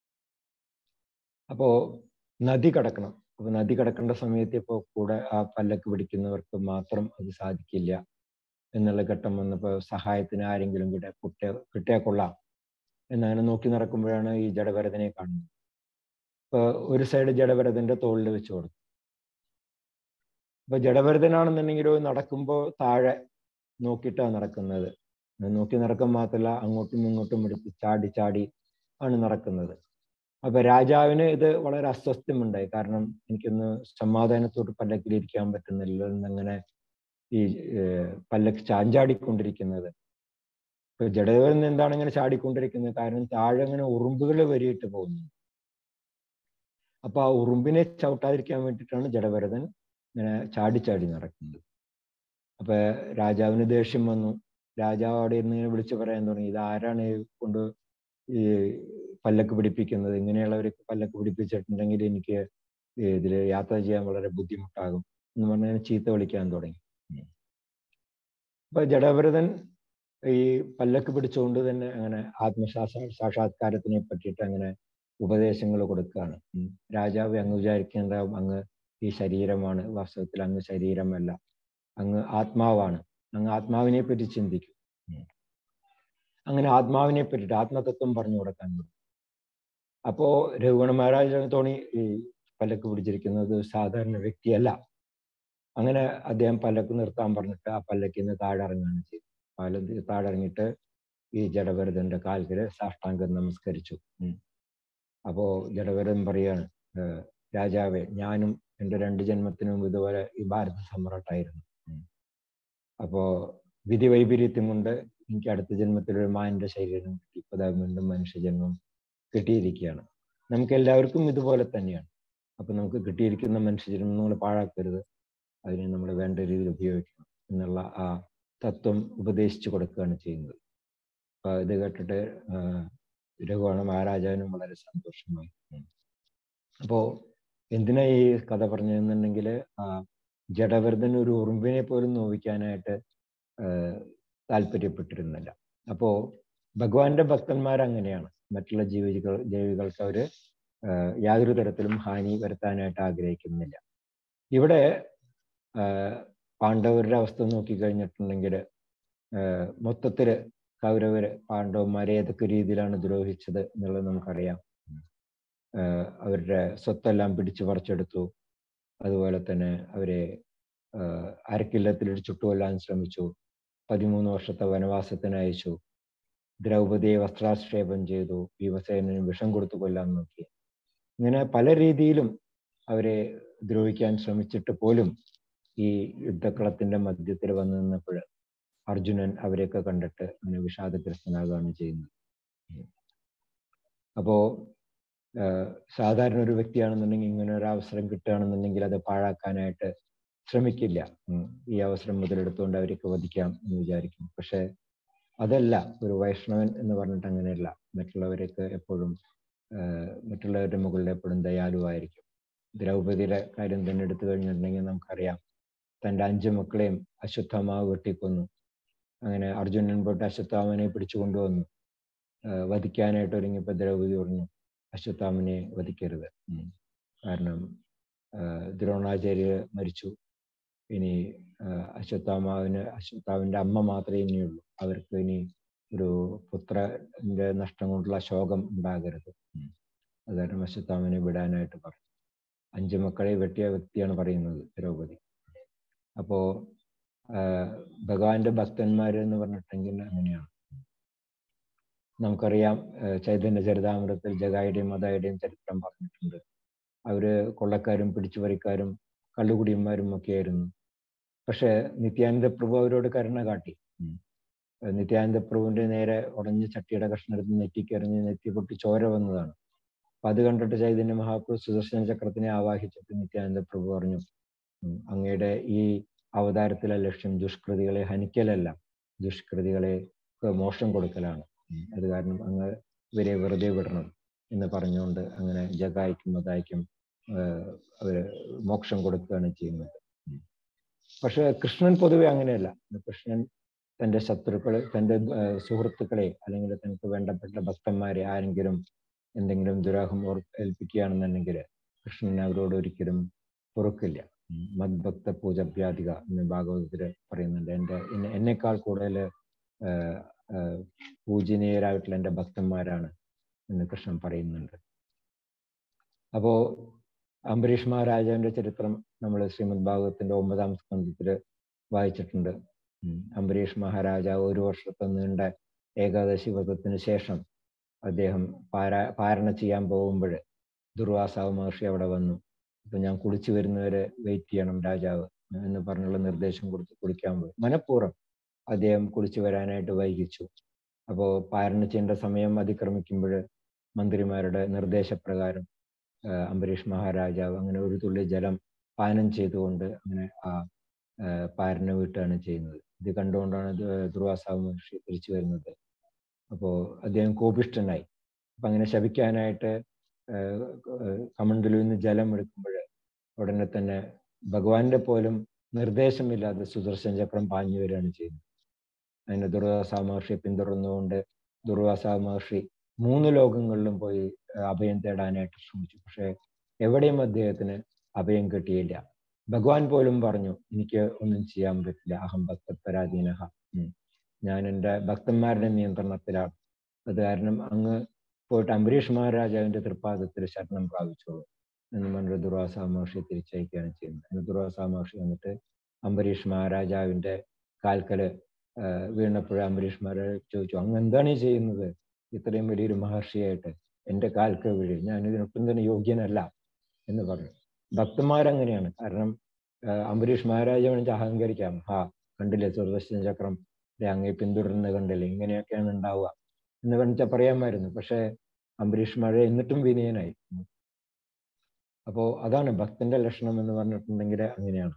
അപ്പോ നദി കടക്കണം അപ്പൊ നദി കടക്കേണ്ട സമയത്ത് ഇപ്പോൾ കൂടെ ആ പല്ലക്ക് പിടിക്കുന്നവർക്ക് മാത്രം അത് സാധിക്കില്ല എന്നുള്ള ഘട്ടം വന്നപ്പോൾ സഹായത്തിന് ആരെങ്കിലും കൂടെ കുട്ടിയ കിട്ടിയാൽ കൊള്ളാം എന്നങ്ങനെ നോക്കി നടക്കുമ്പോഴാണ് ഈ ജഡഭരതനെ കാണുന്നത് ഇപ്പൊ ഒരു സൈഡ് ജഡഭരതന്റെ തോളിൽ വെച്ച് കൊടുത്തു അപ്പൊ ജഡഭരതനാണെന്നുണ്ടെങ്കിലോ നടക്കുമ്പോൾ താഴെ നോക്കിയിട്ടാണ് നടക്കുന്നത് നോക്കി നടക്കാൻ മാത്രമല്ല അങ്ങോട്ടും ഇങ്ങോട്ടും എടുത്ത് ചാടി ചാടി ആണ് നടക്കുന്നത് അപ്പൊ രാജാവിന് ഇത് വളരെ അസ്വസ്ഥമുണ്ടായി കാരണം എനിക്കൊന്ന് സമാധാനത്തോട് പല്ലക്കിലിരിക്കാൻ പറ്റുന്നില്ല എന്നങ്ങനെ ഈ പല്ലക്ക് ചാഞ്ചാടിക്കൊണ്ടിരിക്കുന്നത് ഇപ്പൊ ജഡദേവൻ എന്താണ് ഇങ്ങനെ ചാടിക്കൊണ്ടിരിക്കുന്നത് കാരണം താഴെ അങ്ങനെ ഉറുമ്പുകൾ വരിയിട്ട് പോകുന്നു അപ്പൊ ആ ഉറുമ്പിനെ ചവിട്ടാതിരിക്കാൻ വേണ്ടിയിട്ടാണ് ജഡഭരതൻ ഇങ്ങനെ ചാടി ചാടി നടക്കുന്നത് അപ്പൊ രാജാവിന് ദേഷ്യം വന്നു രാജാവ് അവിടെ ഇരുന്ന് ഇങ്ങനെ വിളിച്ചു പറയാൻ തുടങ്ങി ഇത് ആരാണ് കൊണ്ട് ഈ പല്ലക്ക് പിടിപ്പിക്കുന്നത് ഇങ്ങനെയുള്ളവർക്ക് പല്ലക്ക് പിടിപ്പിച്ചിട്ടുണ്ടെങ്കിൽ എനിക്ക് ഇതിൽ യാത്ര ചെയ്യാൻ വളരെ ബുദ്ധിമുട്ടാകും എന്ന് പറഞ്ഞ് ചീത്ത വിളിക്കാൻ തുടങ്ങി അപ്പൊ ജഡഭരതൻ ഈ പല്ലക്ക് പിടിച്ചുകൊണ്ട് തന്നെ അങ്ങനെ ആത്മശാസ്ത്ര സാക്ഷാത്കാരത്തിനെ പറ്റിയിട്ട് അങ്ങനെ ഉപദേശങ്ങൾ കൊടുക്കുകയാണ് രാജാവ് അങ്ങ് വിചാരിക്കേണ്ട അങ്ങ് ഈ ശരീരമാണ് വാസ്തവത്തിൽ അങ്ങ് ശരീരമല്ല അങ്ങ് ആത്മാവാണ് അങ്ങ് ആത്മാവിനെ പറ്റി ചിന്തിക്കും അങ്ങനെ ആത്മാവിനെ പറ്റിയിട്ട് ആത്മതത്വം പറഞ്ഞു കൊടുക്കാൻ അപ്പോ രഘുഗണ മഹാരാജ തോണി ഈ പല്ലക്ക് പിടിച്ചിരിക്കുന്നത് സാധാരണ വ്യക്തിയല്ല അങ്ങനെ അദ്ദേഹം പല്ലക്ക് നിർത്താൻ പറഞ്ഞിട്ട് ആ പല്ലക്കിൽ നിന്ന് താഴെറങ്ങാണ് ചെയ്തത് പാല താഴെറങ്ങിയിട്ട് ഈ ജഡഭരതന്റെ കാൽക്കല് സാഷ്ടാംഗം നമസ്കരിച്ചു അപ്പോ ജഡഭരതൻ പറയാണ് രാജാവെ ഞാനും എൻ്റെ രണ്ട് ജന്മത്തിനും ഇതുപോലെ ഈ ഭാരത സമ്രാട്ടായിരുന്നു അപ്പോ വിധി വൈപരീത്യം കൊണ്ട് എനിക്ക് അടുത്ത ജന്മത്തിൽ ഒരു മാനിന്റെ ശരീരം കിട്ടി ഇപ്പൊ വീണ്ടും മനുഷ്യജന്മം കിട്ടിയിരിക്കുകയാണ് നമുക്ക് എല്ലാവർക്കും ഇതുപോലെ തന്നെയാണ് അപ്പൊ നമുക്ക് കിട്ടിയിരിക്കുന്ന മനുഷ്യജന്മം നമ്മൾ പാഴാക്കരുത് അതിനെ നമ്മൾ വേണ്ട രീതിയിൽ ഉപയോഗിക്കണം എന്നുള്ള ആ തത്വം ഉപദേശിച്ചു കൊടുക്കുകയാണ് ചെയ്യുന്നത് അപ്പൊ ഇത് കേട്ടിട്ട് രഘുവാണ മഹാരാജാവിനും വളരെ സന്തോഷമായി അപ്പോ എന്തിനാ ഈ കഥ പറഞ്ഞതെന്നുണ്ടെങ്കിൽ ജഡവർദ്ധൻ ഒരു ഉറുമ്പിനെ പോലും നോവിക്കാനായിട്ട് താല്പര്യപ്പെട്ടിരുന്നില്ല അപ്പോ ഭഗവാന്റെ ഭക്തന്മാർ അങ്ങനെയാണ് മറ്റുള്ള ജീവികൾ ജീവികൾക്ക് അവര് യാതൊരു തരത്തിലും ഹാനി വരുത്താനായിട്ട് ആഗ്രഹിക്കുന്നില്ല ഇവിടെ പാണ്ഡവരുടെ അവസ്ഥ നോക്കിക്കഴിഞ്ഞിട്ടുണ്ടെങ്കിൽ മൊത്തത്തില് കൗരവര് പാണ്ഡവന്മാരെ ഏതൊക്കെ രീതിയിലാണ് ദ്രോഹിച്ചത് എന്നുള്ളത് നമുക്കറിയാം അവരുടെ സ്വത്തെല്ലാം പിടിച്ചു പറിച്ചെടുത്തു അതുപോലെ തന്നെ അവരെ അരക്കില്ലത്തിൽ ചുട്ടുകൊല്ലാൻ ശ്രമിച്ചു പതിമൂന്ന് വർഷത്തെ വനവാസത്തിന് അയച്ചു ദ്രൗപതിയെ വസ്ത്രാക്ഷേപം ചെയ്തു ഭീമസേനന് വിഷം കൊടുത്തു കൊല്ലാൻ നോക്കി ഇങ്ങനെ പല രീതിയിലും അവരെ ദ്രോഹിക്കാൻ ശ്രമിച്ചിട്ട് പോലും ഈ യുദ്ധക്കളത്തിന്റെ മധ്യത്തിൽ വന്നു നിന്നപ്പോൾ അർജുനൻ അവരെയൊക്കെ കണ്ടിട്ട് അങ്ങനെ വിഷാദഗ്രസ്തനാകുകയാണ് ചെയ്യുന്നത് അപ്പോ സാധാരണ ഒരു വ്യക്തിയാണെന്നുണ്ടെങ്കിൽ ഇങ്ങനെ ഒരു അവസരം കിട്ടുകയാണെന്നുണ്ടെങ്കിൽ അത് പാഴാക്കാനായിട്ട് ശ്രമിക്കില്ല ഈ അവസരം മുതലെടുത്തുകൊണ്ട് അവർക്ക് വധിക്കാം എന്ന് വിചാരിക്കും പക്ഷെ അതല്ല ഒരു വൈഷ്ണവൻ എന്ന് പറഞ്ഞിട്ട് അങ്ങനെയല്ല മറ്റുള്ളവരൊക്കെ എപ്പോഴും മറ്റുള്ളവരുടെ മുകളിൽ എപ്പോഴും ദയാലുവായിരിക്കും ദ്രൗപതിയുടെ കാര്യം തന്നെ എടുത്തു കഴിഞ്ഞിട്ടുണ്ടെങ്കിൽ നമുക്കറിയാം തൻ്റെ അഞ്ചു മക്കളെയും അശ്വത്ഥമാവ് വെട്ടിക്കൊന്നു അങ്ങനെ അർജുനൻ പോയിട്ട് അശ്വത്ഥാമനെ പിടിച്ചു കൊണ്ടുവന്നു വധിക്കാനായിട്ട് ഒരുങ്ങിയപ്പോൾ ദ്രൗപദി പറഞ്ഞു അശ്വത്ഥാമനെ വധിക്കരുത് കാരണം ദ്രോണാചാര്യ മരിച്ചു ഇനി അശ്വത്ഥാമാവിന് അശ്വത്ഥാവിൻ്റെ അമ്മ മാത്രമേ ഇനിയുള്ളൂ അവർക്ക് ഇനി ഒരു പുത്രന്റെ നഷ്ടം കൊണ്ടുള്ള ശോകം ഉണ്ടാകരുത് അത് കാരണം അശ്വത്ഥാമനെ വിടാനായിട്ട് പറഞ്ഞു അഞ്ചു മക്കളെ വെട്ടിയ വ്യക്തിയാണ് പറയുന്നത് ദ്രൗപദി അപ്പോ ഭഗവാന്റെ ഭക്തന്മാർ എന്ന് പറഞ്ഞിട്ടെങ്കിൽ അങ്ങനെയാണ് നമുക്കറിയാം ചൈതന്യ ചരിതാമൃതത്തിൽ ജഗായുടെയും മതായുടെയും ചരിത്രം പറഞ്ഞിട്ടുണ്ട് അവര് കൊള്ളക്കാരും പിടിച്ചുപറിക്കാരും കള്ളുകുടിയന്മാരും ഒക്കെ ആയിരുന്നു പക്ഷെ നിത്യാനന്ദ പ്രഭു അവരോട് കരുണ കാട്ടി നിത്യാനന്ദ പ്രഭുവിന്റെ നേരെ ഉടഞ്ഞ ചട്ടിയുടെ കഷ്ണം എടുത്ത് നെറ്റിക്കെറിഞ്ഞ് നെറ്റി പൊട്ടി ചോര വന്നതാണ് അപ്പൊ അത് കണ്ടിട്ട് ചൈതന്യ മഹാപ്രഭു സുദർശന ചക്രത്തിനെ ആവാഹിച്ചിട്ട് നിത്യാനന്ദ പ്രഭു പറഞ്ഞു ഉം, അങ്ങയുടെ ഈ അവതാരത്തിലെ ലക്ഷ്യം ദുഷ്കൃതികളെ ഹനിക്കലല്ല ദുഷ്കൃതികളെ ക്ക് മോക്ഷം കൊടുക്കലാണ് ഉം, അത് കാരണം അങ്ങ് ഇവരെ വെറുതെ വിടണം എന്ന് പറഞ്ഞുകൊണ്ട് അങ്ങനെ ജഗായിക്കും മതായിക്കും അവര് മോക്ഷം കൊടുക്കുകയാണ് ചെയ്യുന്നത് ഉം. പക്ഷെ കൃഷ്ണൻ പൊതുവെ അങ്ങനെയല്ല കൃഷ്ണൻ തന്റെ ശത്രുക്കളെ തന്റെ ആ, സുഹൃത്തുക്കളെ അല്ലെങ്കിൽ തനിക്ക് വേണ്ടപ്പെട്ട ഭക്തന്മാരെ ആരെങ്കിലും എന്തെങ്കിലും ദുരാഹം ഓർ- ഏൽപ്പിക്കുകയാണെന്നുണ്ടെങ്കിൽ കൃഷ്ണൻ അവരോട് ഒരിക്കലും പൊറുക്കില്ല ഉം. മദ്ഭക്ത പൂജഭ്യാധിക എന്ന് ഭാഗവതത്തിൽ പറയുന്നുണ്ട് എൻ്റെ എന്നെ- എന്നെക്കാൾ കൂടുതൽ പൂജനീയരായിട്ടുള്ള എൻ്റെ ഭക്തന്മാരാണ് എന്ന് കൃഷ്ണൻ പറയുന്നുണ്ട് അപ്പോ അംബരീഷ് മഹാരാജാവിന്റെ ചരിത്രം നമ്മൾ ശ്രീമദ് ഭാഗവതത്തിന്റെ ഒമ്പതാം സ്കന്ധത്തിൽ വായിച്ചിട്ടുണ്ട് ഉം. അംബരീഷ് മഹാരാജാവ് ഒരു വർഷത്തെ നീണ്ട ഏകാദശി വ്രതത്തിന് ശേഷം അദ്ദേഹം പാരാ പാരണ ചെയ്യാൻ പോകുമ്പോൾ ദുർവാസാവ് മഹർഷി അവിടെ വന്നു അപ്പൊ ഞാൻ കുളിച്ചു വരുന്നവരെ വെയിറ്റ് ചെയ്യണം രാജാവ് എന്ന് പറഞ്ഞുള്ള നിർദ്ദേശം കൊടുത്ത് കുളിക്കാൻ പോയി മനഃപൂർവ്വം അദ്ദേഹം കുളിച്ചു വരാനായിട്ട് വൈകിച്ചു അപ്പോ പാരണ ചെയ്യേണ്ട സമയം അതിക്രമിക്കുമ്പോൾ മന്ത്രിമാരുടെ നിർദ്ദേശപ്രകാരം ആ, അംബരീഷ് മഹാരാജാവ് അങ്ങനെ ഒരു തുള്ളി ജലം പാനം ചെയ്തുകൊണ്ട് അങ്ങനെ ആ ആ, പാരന വീട്ടുകയാണ് ചെയ്യുന്നത് ഇത് കണ്ടുകൊണ്ടാണ് ദു- ദുർവാസാവ് മഹർഷി തിരിച്ചു വരുന്നത് അപ്പോ അദ്ദേഹം കോപിഷ്ഠനായി അപ്പൊ അങ്ങനെ ശപിക്കാനായിട്ട് ആഹ് ആഹ് കമണ്ടലിൽ നിന്ന് ജലം എടുക്കുമ്പോൾ ഉടനെ തന്നെ ഭഗവാന്റെ പോലും നിർദ്ദേശമില്ലാതെ സുദർശന ചക്രം പാഞ്ഞു വരികയാണ് ചെയ്യുന്നത് അതിന് ദുർവാസാ മഹർഷിയെ പിന്തുടർന്നുകൊണ്ട് ദുർവാസാ മഹർഷി മൂന്ന് ലോകങ്ങളിലും പോയി ആഹ് അഭയം തേടാനായിട്ട് ശ്രമിച്ചു പക്ഷെ എവിടെയും അദ്ദേഹത്തിന് അഭയം കിട്ടിയില്ല ഭഗവാൻ പോലും പറഞ്ഞു എനിക്ക് ഒന്നും ചെയ്യാൻ പറ്റില്ല അഹം ഭക്തപരാധീനഹ ഉം. ഞാൻ എൻ്റെ ഭക്തന്മാരുടെ നിയന്ത്രണത്തിലാണ് അത് കാരണം അങ്ങ് പോയിട്ട് അംബരീഷ് മഹാരാജാവിന്റെ തൃപ്പാദത്തിൽ ശരണം പ്രാപിച്ചോളൂ എന്ന് പറഞ്ഞ ദുർവാസ മഹർഷി തിരിച്ചയക്കുകയാണ് ചെയ്യുന്നത് അങ്ങനെ ദുർവാസ മഹർഷി വന്നിട്ട് അംബരീഷ് മഹാരാജാവിന്റെ കാൽക്കല് ആഹ് വീണപ്പോൾ അംബരീഷ് മഹാരാജ് ചോദിച്ചു അങ്ങ് എന്താണ് ഈ ചെയ്യുന്നത് ഇത്രയും വലിയൊരു മഹർഷിയായിട്ട് എൻ്റെ കാൽക്കൽ വീഴി ഞാൻ ഇതിനൊട്ടും തന്നെ യോഗ്യനല്ല എന്ന് പറഞ്ഞു ഭക്തന്മാരങ്ങനെയാണ് കാരണം ആഹ് അംബരീഷ് മഹാരാജ വേണമെങ്കിൽ അഹങ്കരിക്കാം ഹാ കണ്ടില്ലേ സുദർശന ചക്രം ദേ അങ്ങേ പിന്തുടരുന്നത് കണ്ടില്ലേ ഇങ്ങനെയൊക്കെയാണ് ഉണ്ടാവുക എന്ന് വേണിച്ചാൽ പറയാമായിരുന്നു പക്ഷെ അംബരീഷ് മഴ എന്നിട്ടും വിനയനായി അപ്പോ അതാണ് ഭക്തന്റെ ലക്ഷണം എന്ന് പറഞ്ഞിട്ടുണ്ടെങ്കിൽ അങ്ങനെയാണ്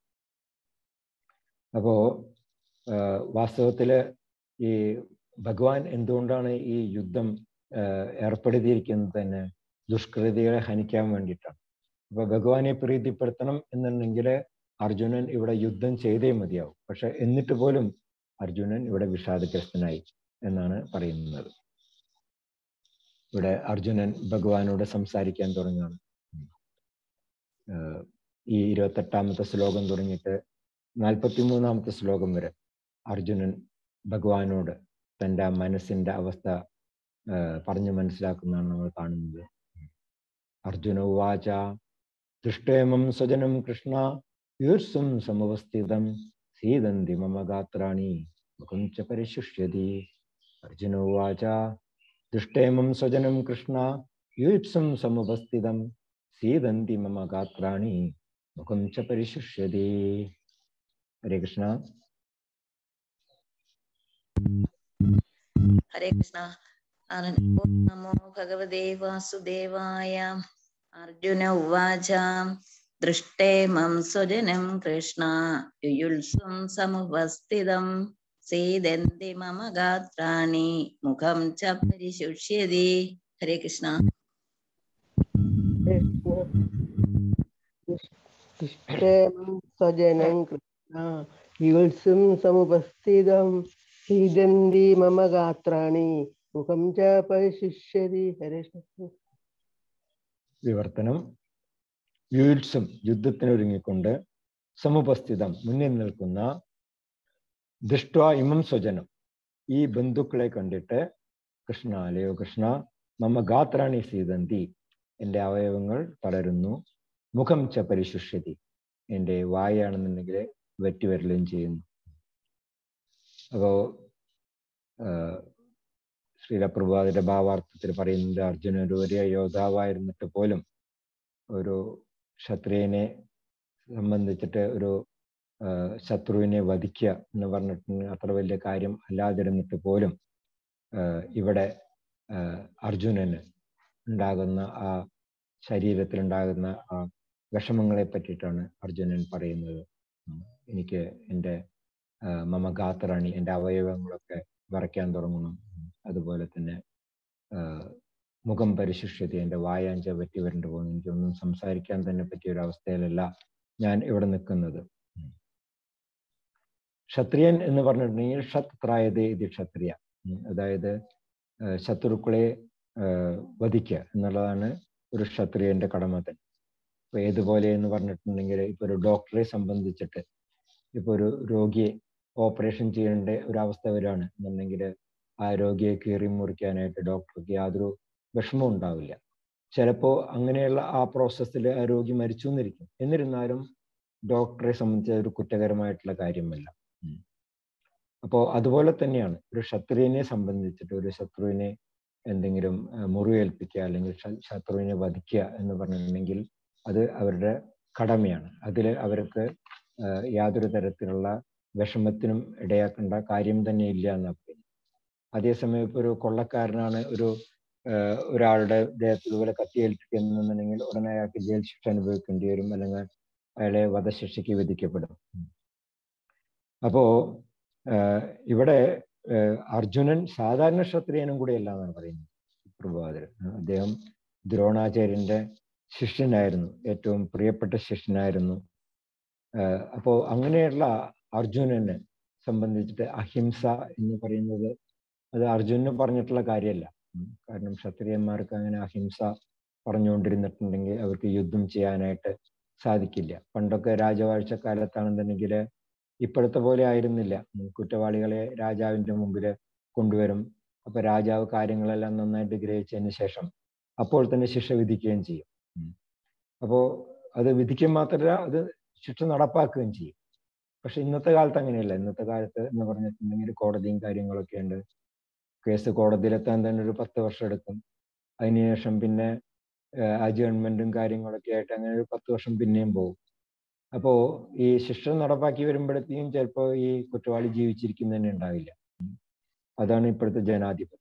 അപ്പോ ആഹ് വാസ്തവത്തില് ഈ ഭഗവാൻ എന്തുകൊണ്ടാണ് ഈ യുദ്ധം ആഹ് ഏർപ്പെടുത്തിയിരിക്കുന്നത് തന്നെ ദുഷ്കൃതികളെ ഹനിക്കാൻ വേണ്ടിയിട്ടാണ് അപ്പൊ ഭഗവാനെ പ്രീതിപ്പെടുത്തണം എന്നുണ്ടെങ്കിൽ അർജുനൻ ഇവിടെ യുദ്ധം ചെയ്തേ മതിയാവും പക്ഷെ എന്നിട്ട് പോലും അർജുനൻ ഇവിടെ വിഷാദഗ്രസ്തനായി എന്നാണ് പറയുന്നത് ഇവിടെ അർജുനൻ ഭഗവാനോട് സംസാരിക്കാൻ തുടങ്ങുകയാണ് ആഹ് ഈ ഇരുപത്തെട്ടാമത്തെ ശ്ലോകം തുടങ്ങിയിട്ട് നാൽപ്പത്തി മൂന്നാമത്തെ ശ്ലോകം വരെ അർജുനൻ ഭഗവാനോട് തൻ്റെ ആ മനസ്സിന്റെ അവസ്ഥ ആഹ് പറഞ്ഞു മനസ്സിലാക്കുന്നതാണ് നമ്മൾ കാണുന്നത് അർജുന ഉവാച ദൃഷ്ടേമം സ്വജനം കൃഷ്ണ യൂർസും സമവസ്ഥിതം സീദന്തി മമ ഗാത്രാണി മുഖം ച പരിശുഷ്യതി അർജുന ഉവാച ദൃഷ്ടേമം സ്വജനം കൃഷ്ണ യൂപ്സം സമുപസ്ഥിതം സീദന്തി മമ ഗാത്രാണി മുഖം ച പരിശുഷ്യതി ഹരേ കൃഷ്ണ ഹരേ കൃഷ്ണ അർ- ഓം നമോ ഭഗവതേ വാസുദേവായ അർജുന ഉവാച ദൃഷ്ടേ മം സ്വജനം കൃഷ്ണ യുയുത്സും സമുപസ്ഥിതം സീദന്തി മമ ഗാത്രാണി മുഖം ച പരിശുഷ്യതി ഹരേ കൃഷ്ണ ഇഷ്ടേമം സ്വജനം കൃഷ്ണ യുത്സും സമുപസ്ഥിതം സീദന്തി മമ ഗാത്രാണി മുഖം ച പരിശിഷ്യതി ഹരേ കൃഷ്ണ വിവർത്തനം യുത്സും യുദ്ധത്തിനൊരുങ്ങിക്കൊണ്ട് സമുപസ്ഥിതം മുന്നിൽ നിൽക്കുന്ന ദൃഷ്ട ഇമം സ്വജനം ഈ ബന്ധുക്കളെ കണ്ടിട്ട് കൃഷ്ണ അലയോ കൃഷ്ണ മമ ഗാത്രാണി സീതന്തി എൻ്റെ അവയവങ്ങൾ തളരുന്നു മുഖം ച പരിശുഷ്യതി എൻ്റെ വായാണെന്നുണ്ടെങ്കിൽ വെറ്റിവരലും ചെയ്യുന്നു അപ്പോ ശ്രീലപ്രഭാതിന്റെ ഭാവാർത്ഥത്തിൽ പറയുന്നത് അർജുനൻ ഒരു വലിയ യോദ്ധാവായിരുന്നിട്ട് പോലും ഒരു ക്ഷത്രിയനെ സംബന്ധിച്ചിട്ട് ഒരു ആ, ശത്രുവിനെ വധിക്കുക എന്ന് പറഞ്ഞിട്ടുണ്ടെങ്കിൽ അത്ര വലിയ കാര്യം അല്ലാതിരുന്നിട്ട് പോലും ആ, ഇവിടെ ആ, അർജുനന് ഉണ്ടാകുന്ന ആ ശരീരത്തിലുണ്ടാകുന്ന ആ വിഷമങ്ങളെ പറ്റിയിട്ടാണ് അർജുനൻ പറയുന്നത് ഉം. എനിക്ക് എൻ്റെ ആ, മമ ഗാത്രാണി എൻ്റെ അവയവങ്ങളൊക്കെ വിറയ്ക്കാൻ തുടങ്ങണം ഉം. അതുപോലെ തന്നെ ആ, മുഖം പരിശുഷ്യത എൻ്റെ വായാഞ്ച പറ്റി വരേണ്ടി പോകുന്നു എനിക്കൊന്നും സംസാരിക്കാൻ തന്നെ പറ്റിയ ഒരു അവസ്ഥയിലല്ല ഞാൻ ഇവിടെ നിൽക്കുന്നത് ഉം. ക്ഷത്രിയൻ എന്ന് പറഞ്ഞിട്ടുണ്ടെങ്കിൽ ഷത് ത്രായതേ ഇത് ക്ഷത്രിയ ഉം. അതായത് ആ, ശത്രുക്കളെ ആ, വധിക്കുക എന്നുള്ളതാണ് ഒരു ക്ഷത്രിയന്റെ കടമ തന്നെ ഇപ്പൊ ഏതുപോലെ എന്ന് പറഞ്ഞിട്ടുണ്ടെങ്കിൽ ഇപ്പൊ ഒരു ഡോക്ടറെ സംബന്ധിച്ചിട്ട് ഇപ്പൊ ഒരു രോഗിയെ ഓപ്പറേഷൻ ചെയ്യേണ്ട ഒരു അവസ്ഥ വരികയാണ് എന്നുണ്ടെങ്കിൽ ആ രോഗിയെ കീറി മുറിക്കാനായിട്ട് ഡോക്ടർക്ക് യാതൊരു വിഷമവും ഉണ്ടാവില്ല ചിലപ്പോൾ അങ്ങനെയുള്ള ആ പ്രോസസ്സിൽ ആ രോഗി മരിച്ചു എന്നിരിക്കും എന്നിരുന്നാലും ഡോക്ടറെ സംബന്ധിച്ച് ഒരു കുറ്റകരമായിട്ടുള്ള കാര്യമല്ല ഉം. അപ്പോൾ അതുപോലെ തന്നെയാണ് ഒരു ക്ഷത്രിയനെ സംബന്ധിച്ചിട്ട് ഒരു ശത്രുവിനെ എന്തെങ്കിലും ആ, മുറിവേൽപ്പിക്കുക അല്ലെങ്കിൽ ശ- ശത്രുവിനെ വധിക്കുക എന്ന് പറഞ്ഞിട്ടുണ്ടെങ്കിൽ അത് അവരുടെ കടമയാണ് അതിൽ അവർക്ക് ആ, യാതൊരു തരത്തിലുള്ള വിഷമത്തിനും ഇടയാക്കേണ്ട കാര്യം തന്നെ ഇല്ല എന്നാ പറയുന്നത് അതേസമയം ഇപ്പൊ ഒരു കൊള്ളക്കാരനാണ് ഒരു ആ, ഒരാളുടെ ദേഹത്ത് ഇതുപോലെ കത്തിയേൽപ്പിക്കുന്നുണ്ടെങ്കിൽ ഉടനെ അയാൾക്ക് ജയിൽ ശിക്ഷ അനുഭവിക്കേണ്ടി വരും അല്ലെങ്കിൽ അയാളെ വധശിക്ഷയ്ക്ക് വിധിക്കപ്പെടും ഉം. അപ്പോ ആ, ഇവിടെ ആ, അർജുനൻ സാധാരണ ക്ഷത്രിയനും കൂടിയല്ല എന്നാണ് പറയുന്നത് പ്രഭാകരൻ അദ്ദേഹം ദ്രോണാചാര്യന്റെ ശിഷ്യനായിരുന്നു ഏറ്റവും പ്രിയപ്പെട്ട ശിഷ്യനായിരുന്നു ആഹ് അപ്പോ അങ്ങനെയുള്ള അർജുനനെ സംബന്ധിച്ചിട്ട് അഹിംസ എന്ന് പറയുന്നത് അത് അർജുനന് പറഞ്ഞിട്ടുള്ള കാര്യമല്ല ഉം. കാരണം ക്ഷത്രിയന്മാർക്ക് അങ്ങനെ അഹിംസ പറഞ്ഞുകൊണ്ടിരുന്നിട്ടുണ്ടെങ്കിൽ അവർക്ക് യുദ്ധം ചെയ്യാനായിട്ട് സാധിക്കില്ല പണ്ടൊക്കെ രാജവാഴ്ച കാലത്താണെന്നുണ്ടെങ്കിൽ ഇപ്പോഴത്തെ പോലെ ആയിരുന്നില്ല ഉം. കുറ്റവാളികളെ രാജാവിന്റെ മുമ്പിൽ കൊണ്ടുവരും അപ്പൊ രാജാവ് കാര്യങ്ങളെല്ലാം നന്നായിട്ട് ഗ്രഹിച്ചതിന് ശേഷം അപ്പോൾ തന്നെ ശിക്ഷ വിധിക്കുകയും ചെയ്യും ഉം. അപ്പോ അത് വിധിക്കുക മാത്രമല്ല അത് ശിക്ഷ നടപ്പാക്കുകയും ചെയ്യും പക്ഷെ ഇന്നത്തെ കാലത്ത് അങ്ങനെയല്ല ഇന്നത്തെ കാലത്ത് എന്ന് പറഞ്ഞിട്ടുണ്ടെങ്കിൽ കോടതിയും കാര്യങ്ങളൊക്കെ ഉണ്ട് കേസ് കോടതിയിലെത്താൻ തന്നെ ഒരു പത്ത് വർഷം എടുക്കും അതിനുശേഷം പിന്നെ അഡ്ജേൺമെന്റും കാര്യങ്ങളൊക്കെ ആയിട്ട് അങ്ങനെ ഒരു പത്ത് വർഷം പിന്നെയും പോകും അപ്പോ ഈ ശിക്ഷ നടപ്പാക്കി വരുമ്പോഴത്തേക്കും ചിലപ്പോൾ ഈ കുറ്റവാളി ജീവിച്ചിരിക്കുന്നതന്നെ ഉണ്ടാവില്ല ഉം. അതാണ് ഇപ്പോഴത്തെ ജനാധിപത്യം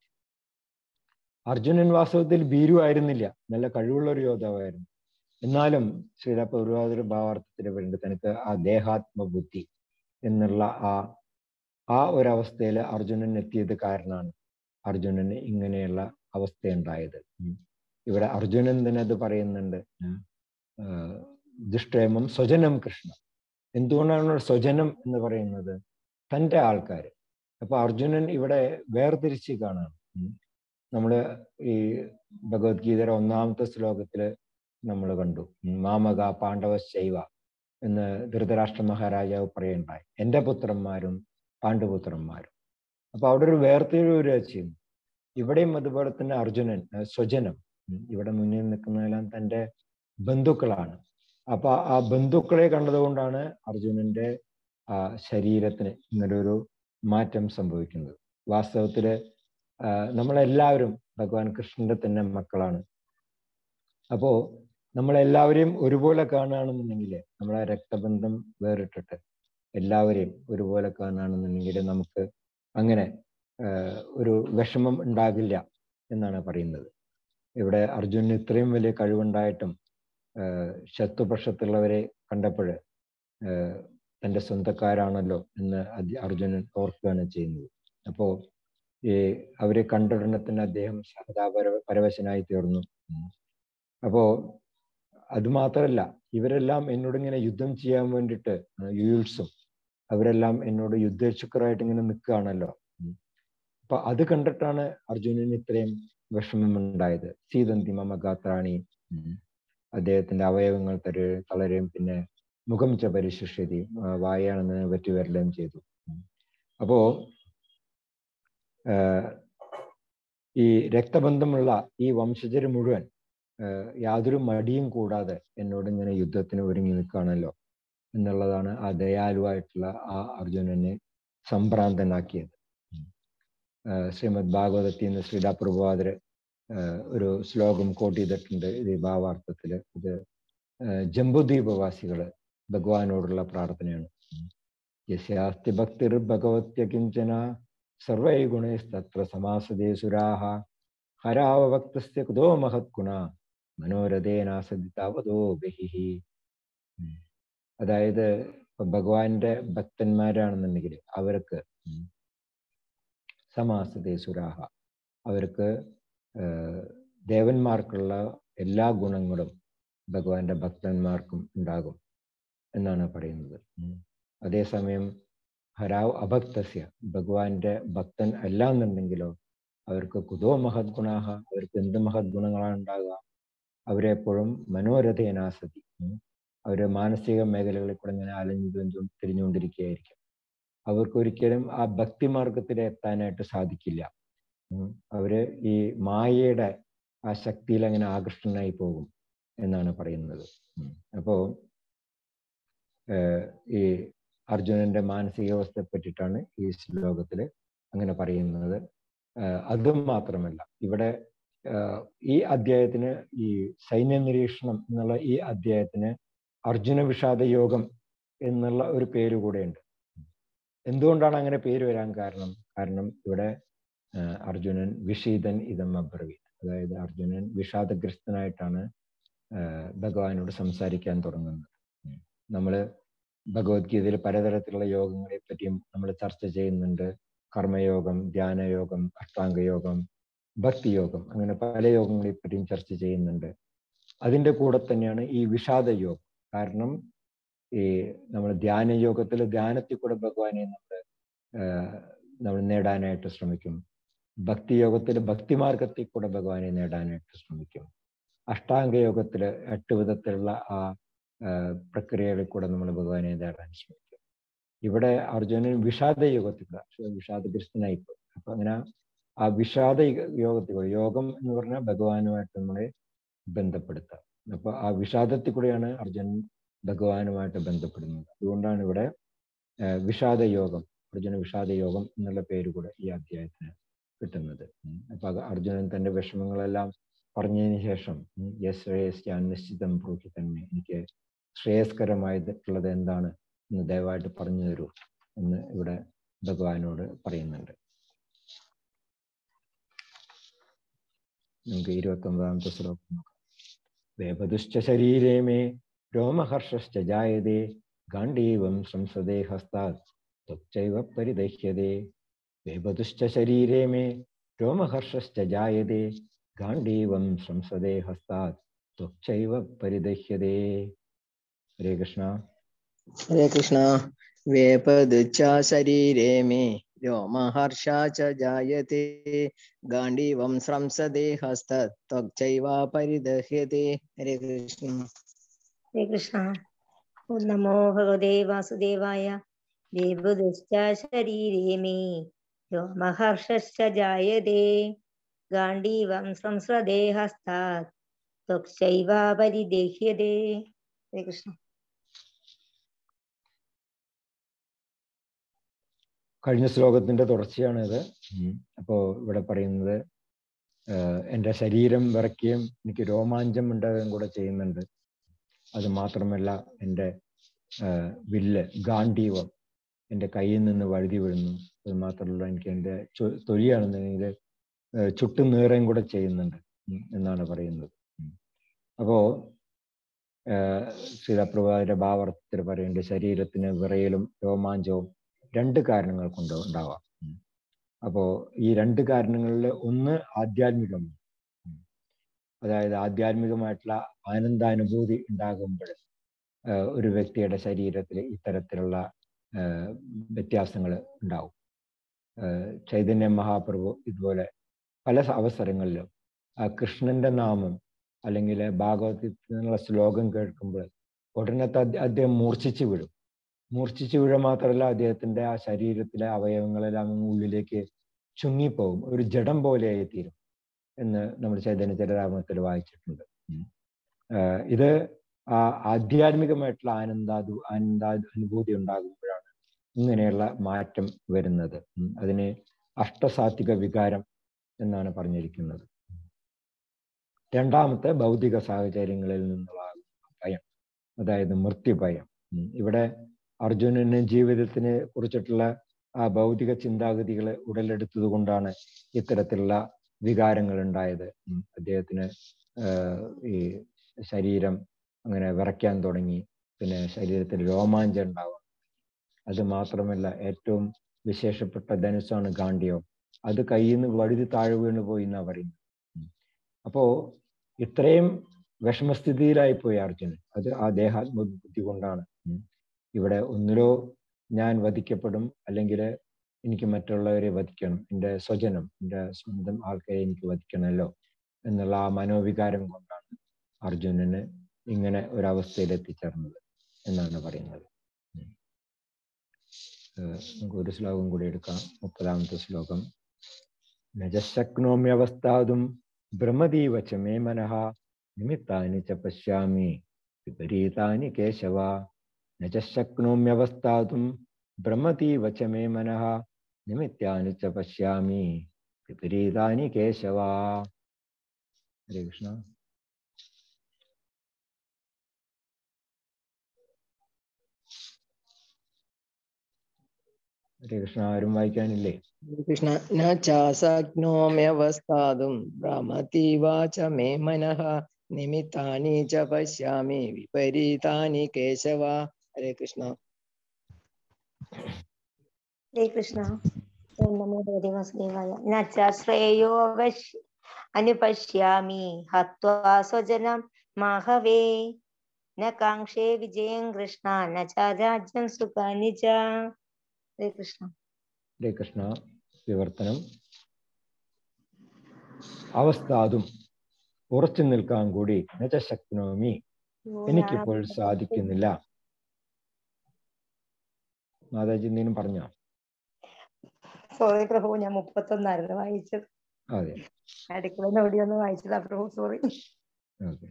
അർജുനൻ വാസ്തവത്തിൽ ഭീരു ആയിരുന്നില്ല നല്ല കഴിവുള്ള ഒരു യോദ്ധാവായിരുന്നു എന്നാലും ശ്രീല പൗർവാതിര ഭാവാർത്ഥത്തിൽ വരുന്നുണ്ട് തനിക്ക് ആ ദേഹാത്മ ബുദ്ധി എന്നുള്ള ആ ആ ഒരവസ്ഥയിൽ അർജുനൻ എത്തിയത് കാരണമാണ് അർജുനന് ഇങ്ങനെയുള്ള അവസ്ഥയുണ്ടായത് ഉം. ഇവിടെ അർജുനൻ തന്നെ അത് പറയുന്നുണ്ട് ഉം. ആഹ് ദുഷ്ടേമം സ്വജനം കൃഷ്ണ എന്തുകൊണ്ടാണ് ഇവിടെ സ്വജനം എന്ന് പറയുന്നത് തൻ്റെ ആൾക്കാർ അപ്പൊ അർജുനൻ ഇവിടെ വേർതിരിച്ച് കാണാണ് ഉം. നമ്മള് ഈ ഭഗവത്ഗീതയുടെ ഒന്നാമത്തെ ശ്ലോകത്തില് നമ്മൾ കണ്ടു ഉം. മാമക പാണ്ഡവ ശൈവ എന്ന് ധൃതരാഷ്ട്ര മഹാരാജാവ് പറയുണ്ടായി എൻ്റെ പുത്രന്മാരും പാണ്ഡുപുത്രന്മാരും അപ്പൊ അവിടെ ഒരു വേർതിരിവ് വരിക ചെയ്യുന്നു ഇവിടെയും അതുപോലെ തന്നെ അർജുനൻ ആ, സ്വജനം ഉം, ഇവിടെ മുന്നിൽ നിൽക്കുന്നതെല്ലാം തൻ്റെ ബന്ധുക്കളാണ് അപ്പൊ ആ ബന്ധുക്കളെ കണ്ടതുകൊണ്ടാണ് അർജുനന്റെ ആ ശരീരത്തിന് ഇങ്ങനൊരു മാറ്റം സംഭവിക്കുന്നത് വാസ്തവത്തില് ആ, നമ്മളെല്ലാവരും ഭഗവാൻ കൃഷ്ണന്റെ തന്നെ മക്കളാണ് അപ്പോ നമ്മളെല്ലാവരെയും ഒരുപോലെ കാണുകയാണെന്നുണ്ടെങ്കിൽ നമ്മളെ രക്തബന്ധം വേറിട്ടിട്ട് എല്ലാവരെയും ഒരുപോലെ കാണുകയാണെന്നുണ്ടെങ്കിൽ നമുക്ക് അങ്ങനെ ആഹ് ഒരു വിഷമം ഉണ്ടാകില്ല എന്നാണ് പറയുന്നത് ഇവിടെ അർജുനന് ഇത്രയും വലിയ കഴിവുണ്ടായിട്ടും ആഹ് ശത്രുപക്ഷത്തുള്ളവരെ കണ്ടപ്പോൾ തൻ്റെ സ്വന്തക്കാരാണല്ലോ എന്ന് അതി- അർജുനൻ ഓർക്കുകയാണ് ചെയ്യുന്നത് അപ്പോ ഈ അവരെ കണ്ട ഉടനെ തന്നെ അദ്ദേഹം സഹതാപര പരവശനായി തീർന്നു ഉം. അപ്പോ അത് മാത്രല്ല ഇവരെല്ലാം എന്നോട് ഇങ്ങനെ യുദ്ധം ചെയ്യാൻ വേണ്ടിയിട്ട് യുയുത്സും അവരെല്ലാം എന്നോട് യുദ്ധേച്ഛുക്കരായിട്ട് ഇങ്ങനെ നിൽക്കുകയാണല്ലോ ഉം. അപ്പൊ അത് കണ്ടിട്ടാണ് അർജുനന് ഇത്രയും വിഷമം ഉണ്ടായത് സീതന്തി മമ ഗാത്രാണി ഉം. അദ്ദേഹത്തിന്റെ അവയവങ്ങൾ തര തളരുകയും പിന്നെ മുഖം ച പരിശുഷ്യതി വായാണെന്ന് പറ്റി വരലുകയും ചെയ്തു ഉം. അപ്പോ ആഹ് ഈ രക്തബന്ധമുള്ള ഈ വംശജര് മുഴുവൻ ആഹ് യാതൊരു മടിയും കൂടാതെ എന്നോട് ഇങ്ങനെ യുദ്ധത്തിന് ഒരുങ്ങി നിൽക്കുകയാണല്ലോ എന്നുള്ളതാണ് ആ ദയാലുവായിട്ടുള്ള ആ അർജുനനെ സംഭ്രാന്തനാക്കിയത് ഉം. ആഹ് ശ്രീമദ് ഭാഗവതത്തിൽ നിന്ന് ശ്രീഡാ പ്രഭാതര് ഒരു ശ്ലോകം കോട്ട് ചെയ്തിട്ടുണ്ട് ഇത് ഈ ഭാവാർത്ഥത്തില് ഇത് ആഹ് ജംബുദ്വീപവാസികള് ഭഗവാനോടുള്ള പ്രാർത്ഥനയാണ് ഉം. യസ്യാസ്തി ഭക്തിർ ഭഗവത്യ കിഞ്ചന സർവൈ ഗുണൈസ്തത്ര സമാസതേ സുരാഹ ഹരാവഭക്തസ്യ കുതോ മഹത് ഗുണ മനോരഥേനാസതി താവതോ ബഹിഹി ഉം. അതായത് ഇപ്പൊ ഭഗവാന്റെ ഭക്തന്മാരാണെന്നുണ്ടെങ്കിൽ അവർക്ക് ഉം, സമാസതേ സുരാഹ അവർക്ക് ഏർ, ദേവന്മാർക്കുള്ള എല്ലാ ഗുണങ്ങളും ഭഗവാന്റെ ഭക്തന്മാർക്കും ഉണ്ടാകും എന്നാണ് പറയുന്നത് ഉം. അതേസമയം ഹരാവ് അഭക്തസ്യ ഭഗവാന്റെ ഭക്തൻ അല്ല എന്നുണ്ടെങ്കിലോ അവർക്ക് കുതോ മഹത് ഗുണാഹ അവർക്ക് എന്ത് മഹത് ഗുണങ്ങളാണ് ഉണ്ടാകുക അവരെപ്പോഴും മനോരഥേനാസതി ഉം. അവര് മാനസിക മേഖലകളിൽ കൂടെ ഇങ്ങനെ അലഞ്ഞു തിരിഞ്ഞു തിരിഞ്ഞുകൊണ്ടിരിക്കുകയായിരിക്കും അവർക്ക് ഒരിക്കലും ആ ഭക്തിമാർഗത്തിൽ എത്താനായിട്ട് സാധിക്കില്ല ഉം. അവര് ഈ മായയുടെ ആ ശക്തിയിൽ അങ്ങനെ ആകൃഷ്ടനായി പോകും എന്നാണ് പറയുന്നത് ഉം. അപ്പോ ഏർ ഈ അർജുനന്റെ മാനസികാവസ്ഥയെ പറ്റിയിട്ടാണ് ഈ ശ്ലോകത്തിൽ അങ്ങനെ പറയുന്നത് ഏർ അതും മാത്രമല്ല ഇവിടെ ഏർ ഈ അധ്യായത്തിന് ഈ സൈന്യ നിരീക്ഷണം എന്നുള്ള ഈ അധ്യായത്തിന് അർജുന വിഷാദ യോഗം എന്നുള്ള ഒരു പേര് കൂടെയുണ്ട് എന്തുകൊണ്ടാണ് അങ്ങനെ പേര് വരാൻ കാരണം കാരണം ഇവിടെ ഏർ അർജുനൻ വിഷീതൻ ഇതം അബ്രവി അതായത് അർജുനൻ വിഷാദഗ്രസ്തനായിട്ടാണ് ഏർ ഭഗവാനോട് സംസാരിക്കാൻ തുടങ്ങുന്നത് നമ്മൾ ഭഗവത്ഗീതയിൽ പലതരത്തിലുള്ള യോഗങ്ങളെ പറ്റിയും നമ്മൾ ചർച്ച ചെയ്യുന്നുണ്ട് കർമ്മയോഗം ധ്യാനയോഗം അഷ്ടാംഗയോഗം ഭക്തിയോഗം അങ്ങനെ പല യോഗങ്ങളെ പറ്റിയും ചർച്ച ചെയ്യുന്നുണ്ട് അതിൻ്റെ കൂടെ തന്നെയാണ് ഈ വിഷാദ യോഗം കാരണം ഈ നമ്മൾ ധ്യാനയോഗത്തിൽ ധ്യാനത്തിൽ കൂടെ ഭഗവാനെ നമ്മൾ നമ്മൾ നേടാനായിട്ട് ശ്രമിക്കും ഭക്തിയോഗത്തിൽ ഭക്തിമാർഗത്തിൽ കൂടെ ഭഗവാനെ നേടാനായിട്ട് ശ്രമിക്കും അഷ്ടാംഗയോഗത്തിൽ എട്ട് വിധത്തിലുള്ള ആ പ്രക്രിയകളിൽ കൂടെ നമ്മൾ ഭഗവാനെ നേടാൻ ശ്രമിക്കും ഇവിടെ അർജുനൻ വിഷാദ യോഗത്തിൽ വിഷാദഗ്രസ്തനായിപ്പോയി അപ്പൊ അങ്ങനെ ആ വിഷാദ യോഗത്തിൽ കൂടെ യോഗം എന്ന് പറഞ്ഞാൽ ഭഗവാനുമായിട്ട് നമ്മളെ ബന്ധപ്പെടുത്തുക അപ്പൊ ആ വിഷാദത്തിൽ കൂടെയാണ് അർജുനൻ ഭഗവാനുമായിട്ട് ബന്ധപ്പെടുന്നത് അതുകൊണ്ടാണ് ഇവിടെ വിഷാദ യോഗം അർജുന വിഷാദ യോഗം എന്നുള്ള പേര് കൂടെ ഈ അധ്യായത്തിന് കിട്ടുന്നത് അപ്പൊ അർജുനൻ തന്റെ വിഷമങ്ങളെല്ലാം പറഞ്ഞതിന് ശേഷം യസ് ശ്രേയസ് അനിശ്ചിതം പ്രൂഹി തന്നെ എനിക്ക് ശ്രേയസ്കരമായിട്ടുള്ളത് എന്താണ് എന്ന് ദയവായിട്ട് പറഞ്ഞു തരൂ എന്ന് ഇവിടെ ഭഗവാനോട് പറയുന്നുണ്ട് നമുക്ക് ഇരുപത്തി ഒമ്പതാമത്തെ ശ്ലോകം നോക്കാം വേപതുശ്ച ശരീരേ മേ രോമഹർഷശ്ച ജായതേ ഗാണ്ഡീവം സംസദേ ഹസ്താത് ത്വക്ചൈവ പരിദഹ്യതേ വേപതുശ്ച ശരീരേ മേ രോമഹർഷശ്ച ജായതേ ഗാണ്ഡീവം സംസദേ ഹസ്താത് ത്വക്ചൈവ പരിദഹ്യതേ ഹരേ കൃഷ്ണ ഹരേ കൃഷ്ണ വേപദുച്ഛ ശരീരേ മേ രോമഹർഷ ച ജായത്തെ ഗാണ്ഡീവം സ്രംസദേ ഹസ്തത്വക്ചൈവ പരിദഹ്യത്തെ ഹരേ കൃഷ്ണ ഹരേ കൃഷ്ണ ഓം നമോ ഭഗവതേ വാസുദേവായ ദേവദുശ്ച ശരീരേ മേ രോമഹർഷശ്ച ജായതേ ഗാണ്ഡീവം സംസ്രദേ ഹസ്താത് ത്വക്ശൈവ പരിദേഹ്യതേ ഹരേ കൃഷ്ണ കഴിഞ്ഞ ശ്ലോകത്തിന്റെ തുടർച്ചയാണ് ഇത് അപ്പോ ഇവിടെ പറയുന്നത് എൻ്റെ ശരീരം വിറയ്ക്കുകയും എനിക്ക് രോമാഞ്ചം ഉണ്ടാവുകയും കൂടെ ചെയ്യുന്നുണ്ട് അത് മാത്രമല്ല എൻ്റെ വില്ല് ഗാന്ധീവം എൻ്റെ കയ്യിൽ നിന്ന് വഴുതി വീഴുന്നു അത് മാത്രമല്ല എനിക്ക് എൻ്റെ തൊലിയാണെന്നുണ്ടെങ്കിൽ ചുട്ടു നീറുകയും കൂടെ ചെയ്യുന്നുണ്ട് എന്നാണ് പറയുന്നത് അപ്പോ ശ്രീലപ്രഭാതിന്റെ ഭാവർത്തത്തിൽ പറയുന്നുണ്ട് ശരീരത്തിന് വിറയലും രോമാഞ്ചവും രണ്ട് കാരണങ്ങൾ കൊണ്ട് ഉണ്ടാവാം അപ്പോ ഈ രണ്ട് കാരണങ്ങളിൽ ഒന്ന് ആധ്യാത്മികമാണ് അതായത് ആധ്യാത്മികമായിട്ടുള്ള ആനന്ദാനുഭൂതി ഉണ്ടാകുമ്പോൾ ഒരു വ്യക്തിയുടെ ശരീരത്തിൽ ഇത്തരത്തിലുള്ള വ്യത്യാസങ്ങൾ ഉണ്ടാവും ചൈതന്യ മഹാപ്രഭു ഇതുപോലെ പല അവസരങ്ങളിലും ആ കൃഷ്ണന്റെ നാമം അല്ലെങ്കിൽ ഭാഗവതത്തിൽ നിന്നുള്ള ശ്ലോകം കേൾക്കുമ്പോൾ ഉടനത്തെ അദ്ദേഹം മൂർച്ഛിച്ചു വിടും മൂർച്ഛിച്ചു വീഴുക മാത്രമല്ല അദ്ദേഹത്തിന്റെ ആ ശരീരത്തിലെ അവയവങ്ങളെല്ലാം ഉള്ളിലേക്ക് ചുങ്ങിപ്പോകും ഒരു ജഡം പോലെയായി തീരും എന്ന് നമ്മൾ ചൈതന്യ ചരിതാമത്തിൽ വായിച്ചിട്ടുണ്ട് ഇത് ആ ആധ്യാത്മികമായിട്ടുള്ള ആനന്ദാതു ആനന്ദ അനുഭൂതി ഉണ്ടാകുമ്പോഴാണ് ഇങ്ങനെയുള്ള മാറ്റം വരുന്നത് അതിന് അഷ്ടസാത്വിക വികാരം എന്നാണ് പറഞ്ഞിരിക്കുന്നത് രണ്ടാമത്തെ ഭൗതിക സാഹചര്യങ്ങളിൽ നിന്നുള്ള ഭയം അതായത് മൃത്യുഭയം ഇവിടെ അർജുനന് ജീവിതത്തിനെ കുറിച്ചിട്ടുള്ള ആ ഭൗതിക ചിന്താഗതികൾ ഉടലെടുത്തത് കൊണ്ടാണ് ഇത്തരത്തിലുള്ള വികാരങ്ങൾ ഉണ്ടായത് ഉം. അദ്ദേഹത്തിന് ആഹ് ഈ ശരീരം അങ്ങനെ വിറയ്ക്കാൻ തുടങ്ങി പിന്നെ ശരീരത്തിൽ രോമാഞ്ചം ഉണ്ടാവാം അത് മാത്രമല്ല ഏറ്റവും വിശേഷപ്പെട്ട ധനുസ്സാണ് ഗാന്ധിയോ അത് കയ്യിൽ നിന്ന് വഴുതി താഴെ വീണ് പോയി എന്നാ പറയുന്നത് ഉം. അപ്പോ ഇത്രയും വിഷമസ്ഥിതിയിലായി പോയി അർജുനൻ അത് ആ ദേഹാത്മ ബുദ്ധി കൊണ്ടാണ് ഉം. ഇവിടെ ഒന്നിലോ ഞാൻ വധിക്കപ്പെടും അല്ലെങ്കിൽ എനിക്ക് മറ്റുള്ളവരെ വധിക്കണം എൻ്റെ സ്വജനം എൻ്റെ സ്വന്തം ആൾക്കാരെ എനിക്ക് വധിക്കണമല്ലോ എന്നുള്ള ആ മനോവികാരം കൊണ്ടാണ് അർജുനന് ഇങ്ങനെ ഒരവസ്ഥയിൽ എത്തിച്ചേർന്നത് എന്നാണ് പറയുന്നത് ഉം. ഏഹ് നമുക്ക് ഒരു ശ്ലോകം കൂടി എടുക്കാം മുപ്പതാമത്തെ ശ്ലോകം നജശക്നോമ്യവസ്ഥാതും ഭ്രമതീവ ച മേ മനഃ നിമിത്താനി ച പശ്യാമി വിപരീതാനി കേശവ നജശക്നോമ്യവസ്ഥാതും ഭ്രമതീവ ച മേ മനഃ നിമിത്താനി ച പശ്യാമി വിപരീതാനി കേശവ ഹരേ കൃഷ്ണ ഹരേ കൃഷ്ണ ആരും വായിക്കാനില്ലേ കൃഷ്ണ ന ചാസഗ്നോമ്യവസ്ഥാതും ഭ്രമതീവാച മേ മനഃ നിമിത്താനി ച പശ്യാമി വിപരീതാനി കേശവ ഹരേ കൃഷ്ണ ഹരേ കൃഷ്ണ ഓം നമോ ഭഗവതി വാസുദേവായ ന ച ശ്രേയോ വശ് അനുപശ്യാമി ഹത്വാ സ്വജനം മാഹവേ ന കാംക്ഷേ വിജയം കൃഷ്ണ ന ച രാജ്യം സുഖാനി ച ഹരേ കൃഷ്ണ ഹരേ കൃഷ്ണ വിവർത്തനം അവസ്ഥാതും ഉറച്ചു നിൽക്കാൻ കൂടി നജശക്നോമി എനിക്കിപ്പോൾ സാധിക്കുന്നില്ല മാതാജി എന്തെങ്കിലും പറഞ്ഞോ സോറി പ്രഭു ഞാൻ മുപ്പത്തൊന്നായിരുന്നു വായിച്ചത് അതെ അടുക്കള ഓടിയൊന്ന് വായിച്ചതാ പ്രഭു സോറി ഓക്കെ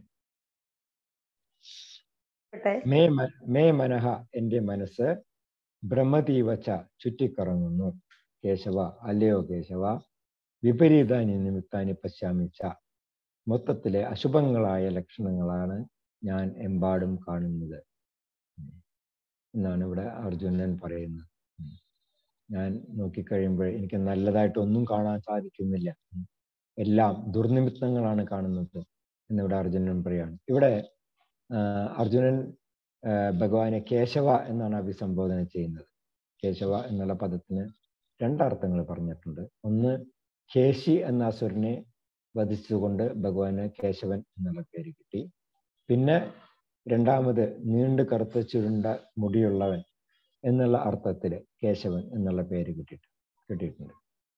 മേ മ- മേ മനഃ എൻ്റെ മനസ്സ് ഭ്രമതീവച്ച ചുറ്റിക്കറങ്ങുന്നു കേശവ അല്ലയോ കേശവ വിപരീതാനി നിമിത്താനി പശ്യാമിച്ച മൊത്തത്തിലെ അശുഭങ്ങളായ ലക്ഷണങ്ങളാണ് ഞാൻ എമ്പാടും കാണുന്നത് ഉം. എന്നാണ് ഇവിടെ അർജുനൻ പറയുന്നത് ഉം. ഞാൻ നോക്കിക്കഴിയുമ്പോൾ എനിക്ക് നല്ലതായിട്ട് ഒന്നും കാണാൻ സാധിക്കുന്നില്ല ഉം. എല്ലാം ദുർനിമിത്തങ്ങളാണ് കാണുന്നത് എന്നിവിടെ അർജുനൻ പറയാണ് ഇവിടെ ആ, അർജുനൻ ആ, ഭഗവാനെ കേശവ എന്നാണ് അഭിസംബോധന ചെയ്യുന്നത് കേശവ എന്നുള്ള പദത്തിന് രണ്ടർത്ഥങ്ങൾ പറഞ്ഞിട്ടുണ്ട് ഒന്ന് കേശി എന്ന അസുരനെ വധിച്ചുകൊണ്ട് ഭഗവാന് കേശവൻ എന്നുള്ള പേര് കിട്ടി പിന്നെ രണ്ടാമത് നീണ്ടു കറുത്ത ചുരുണ്ട മുടിയുള്ളവൻ എന്നുള്ള അർത്ഥത്തില് കേശവൻ എന്നുള്ള പേര് കിട്ടിയിട്ട് കിട്ടിയിട്ടുണ്ട്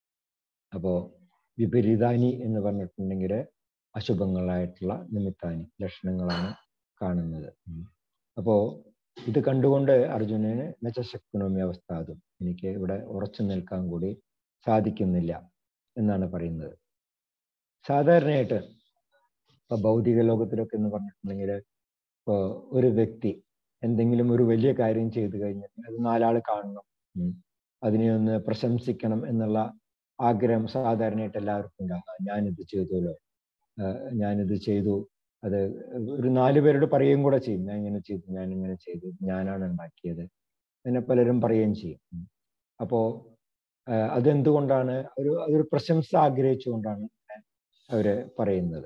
അപ്പോ വിപരീതാനി എന്ന് പറഞ്ഞിട്ടുണ്ടെങ്കിൽ അശുഭങ്ങളായിട്ടുള്ള നിമിത്താനി ലക്ഷണങ്ങളാണ് കാണുന്നത് ഉം. അപ്പോ ഇത് കണ്ടുകൊണ്ട് അർജുനന് മെച്ചശക്തനോമി അവസ്ഥ അതും എനിക്ക് ഇവിടെ ഉറച്ചു നിൽക്കാൻ കൂടി സാധിക്കുന്നില്ല എന്നാണ് പറയുന്നത് സാധാരണയായിട്ട് ഇപ്പൊ ഭൗതിക ലോകത്തിലൊക്കെ എന്ന് പറഞ്ഞിട്ടുണ്ടെങ്കിൽ ഇപ്പോ ഒരു വ്യക്തി എന്തെങ്കിലും ഒരു വലിയ കാര്യം ചെയ്തു കഴിഞ്ഞാൽ അത് നാലാൾ കാണണം ഉം. അതിനെ ഒന്ന് പ്രശംസിക്കണം എന്നുള്ള ആഗ്രഹം സാധാരണയായിട്ട് എല്ലാവർക്കും ഉണ്ടാകാം ഞാനിത് ചെയ്തല്ലോ ആഹ് ഞാനിത് ചെയ്തു അത് ഒരു നാല് പേരോട് പറയുകയും കൂടെ ചെയ്യും ഞാൻ ഇങ്ങനെ ചെയ്തു ഞാൻ ഇങ്ങനെ ചെയ്തു ഞാനാണ് ഉണ്ടാക്കിയത് അങ്ങനെ പലരും പറയുകയും ചെയ്യും ഉം. അപ്പോ ആഹ് അതെന്തുകൊണ്ടാണ് ഒരു അതൊരു പ്രശംസ ആഗ്രഹിച്ചുകൊണ്ടാണ് അവര് പറയുന്നത്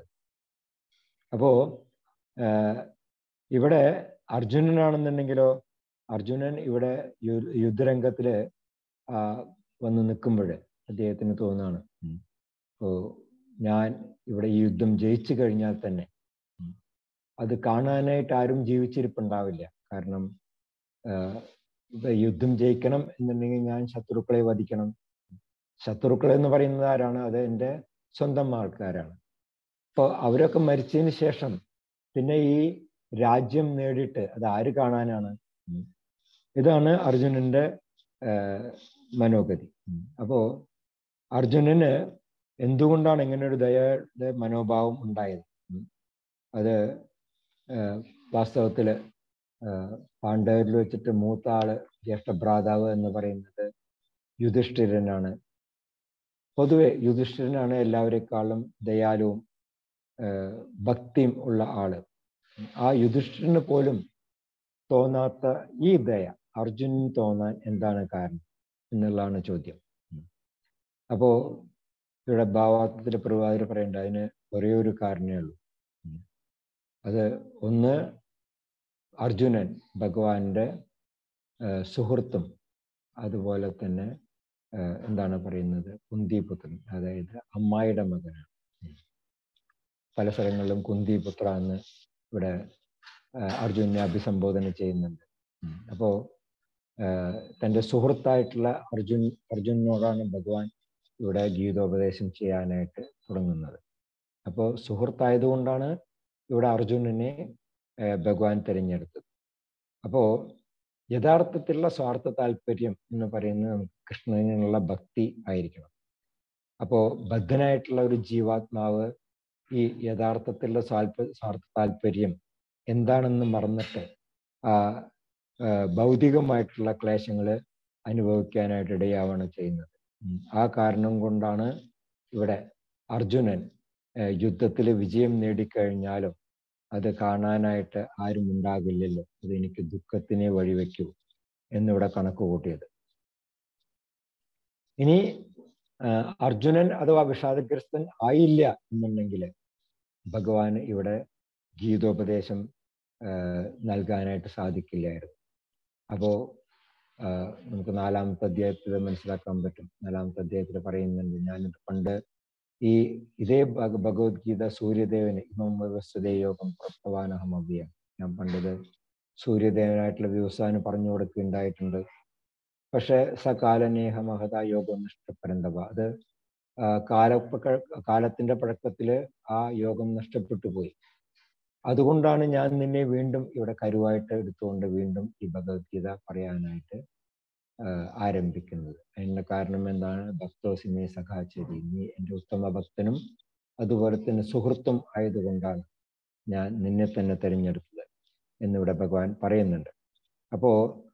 അപ്പോ ആഹ് ഇവിടെ അർജുനനാണെന്നുണ്ടെങ്കിലോ അർജുനൻ ഇവിടെ യു- യുദ്ധരംഗത്തില് ആ വന്ന് നിൽക്കുമ്പോൾ അദ്ദേഹത്തിന് തോന്നാണ് ഉം. ഓ ഞാൻ ഇവിടെ ഈ യുദ്ധം ജയിച്ചു കഴിഞ്ഞാൽ തന്നെ ഉം, അത് കാണാനായിട്ട് ആരും ജീവിച്ചിരിപ്പുണ്ടാവില്ല കാരണം ആഹ് ഇപ്പൊ യുദ്ധം ജയിക്കണം എന്നുണ്ടെങ്കിൽ ഞാൻ ശത്രുക്കളെ വധിക്കണം ശത്രുക്കൾ എന്ന് പറയുന്നത് ആരാണ് അത് എൻ്റെ സ്വന്തം ആൾക്കാരാണ് അപ്പോൾ അവരൊക്കെ മരിച്ചതിന് ശേഷം പിന്നെ ഈ രാജ്യം നേടിയിട്ട് അത് ആര് കാണാനാണ് ഉം. ഇതാണ് അർജുനന്റെ ആഹ് മനോഗതി ഉം. അപ്പോ അർജുനന് എന്തുകൊണ്ടാണ് ഇങ്ങനെ ഒരു ദയയുടെ മനോഭാവം ഉണ്ടായത് ഉം. അത് ആഹ് വാസ്തവത്തില് ആഹ് പാണ്ഡവരിൽ വെച്ചിട്ട് മൂത്ത ആള് ജ്യേഷ്ഠ ഭ്രാതാവ് എന്ന് പറയുന്നത് യുധിഷ്ഠിരനാണ് പൊതുവെ യുധിഷ്ഠിരനാണ് എല്ലാവരെക്കാളും ദയാലുവും ആഹ് ഭക്തിയും ഉള്ള ആള് ആ യുധിഷ്ഠിരന് പോലും തോന്നാത്ത ഈ ദയ അർജുനന് തോന്നാൻ എന്താണ് കാരണം എന്നുള്ളതാണ് ചോദ്യം ഉം. അപ്പോ ഇവിടെ ഭാവാർത്ഥത്തിൽ പ്രഭാതിൽ പറയണ്ട അതിന് ഒരേ ഒരു കാരണമേ ഉള്ളൂ ഉം. അത് ഒന്ന് അർജുനൻ ഭഗവാന്റെ ആ, സുഹൃത്തും അതുപോലെ തന്നെ ആ, എന്താണ് പറയുന്നത് കുന്തിപുത്രൻ അതായത് അമ്മായിയുടെ മകനാണ് ഉം. പല സ്ഥലങ്ങളിലും കുന്തിപുത്ര എന്ന് ഇവിടെ ആ, അർജുനെ അഭിസംബോധന ചെയ്യുന്നുണ്ട് ഉം. അപ്പോ ആ, തൻ്റെ സുഹൃത്തായിട്ടുള്ള അർജുൻ അർജുനോടാണ് ഭഗവാൻ ഇവിടെ ഗീതോപദേശം ചെയ്യാനായിട്ട് തുടങ്ങുന്നത് അപ്പോൾ സുഹൃത്തായതുകൊണ്ടാണ് ഇവിടെ അർജുനനെ ആ, ഭഗവാൻ തിരഞ്ഞെടുത്തത് അപ്പോ യഥാർത്ഥത്തിലുള്ള സ്വാർത്ഥ താല്പര്യം എന്ന് പറയുന്നത് നമുക്ക് കൃഷ്ണനിലുള്ള ഭക്തി ആയിരിക്കണം അപ്പോ ബദ്ധനായിട്ടുള്ള ഒരു ജീവാത്മാവ് ഈ യഥാർത്ഥത്തിലുള്ള സ്വാൽപ സ്വാർത്ഥ താല്പര്യം എന്താണെന്ന് മറന്നിട്ട് ആ ആ, ഭൗതികമായിട്ടുള്ള ക്ലേശങ്ങൾ അനുഭവിക്കാനായിട്ട് ഇടയാവാണ് ചെയ്യുന്നത് ഉം. ആ കാരണം കൊണ്ടാണ് ഇവിടെ അർജുനൻ യുദ്ധത്തിൽ വിജയം നേടിക്കഴിഞ്ഞാലും അത് കാണാനായിട്ട് ആരും ഉണ്ടാകില്ലല്ലോ അത് എനിക്ക് ദുഃഖത്തിനെ വഴിവെക്കൂ എന്നിവിടെ കണക്ക് കൂട്ടിയത് ഇനി ആ, അർജുനൻ അഥവാ വിഷാദഗ്രസ്തൻ ആയില്ല എന്നുണ്ടെങ്കിൽ ഭഗവാൻ ഇവിടെ ഗീതോപദേശം ആ, നൽകാനായിട്ട് സാധിക്കില്ലായിരുന്നു അപ്പോ ആ, നമുക്ക് നാലാമത്തെ അധ്യായത്തിൽ മനസ്സിലാക്കാൻ പറ്റും നാലാമത്തെ അധ്യായത്തിൽ പറയുന്നുണ്ട് ഞാനിത് പണ്ട് ഈ ഇതേ ഭഗ- ഭഗവത്ഗീത സൂര്യദേവന് ഇമം വ്യവസ്ഥതേ യോഗം പ്രപ്തവാനഹം അവ്യം ഞാൻ പണ്ടത് സൂര്യദേവനായിട്ടുള്ള വ്യവസായം പറഞ്ഞു കൊടുക്കുകയുണ്ടായിട്ടുണ്ട് പക്ഷെ സകാലനേഹ മഹത യോഗം നഷ്ടപ്പെടേണ്ടവ അത് ആ, കാലപ്പഴ കാലത്തിന്റെ പഴക്കത്തില് ആ യോഗം നഷ്ടപ്പെട്ടു പോയി അതുകൊണ്ടാണ് ഞാൻ നിന്നെ വീണ്ടും ഇവിടെ കരുവായിട്ട് എടുത്തുകൊണ്ട് വീണ്ടും ഈ ഭഗവത്ഗീത പറയാനായിട്ട് ആ, ആരംഭിക്കുന്നത് അതിനുള്ള കാരണം എന്താണ് ഭക്തോസിനെ സഖാചരി നീ എൻ്റെ ഉത്തമ ഭക്തനും അതുപോലെ തന്നെ സുഹൃത്തും ആയതുകൊണ്ടാണ് ഞാൻ നിന്നെ തന്നെ തിരഞ്ഞെടുത്തത് എന്നിവിടെ ഭഗവാൻ പറയുന്നുണ്ട് അപ്പോ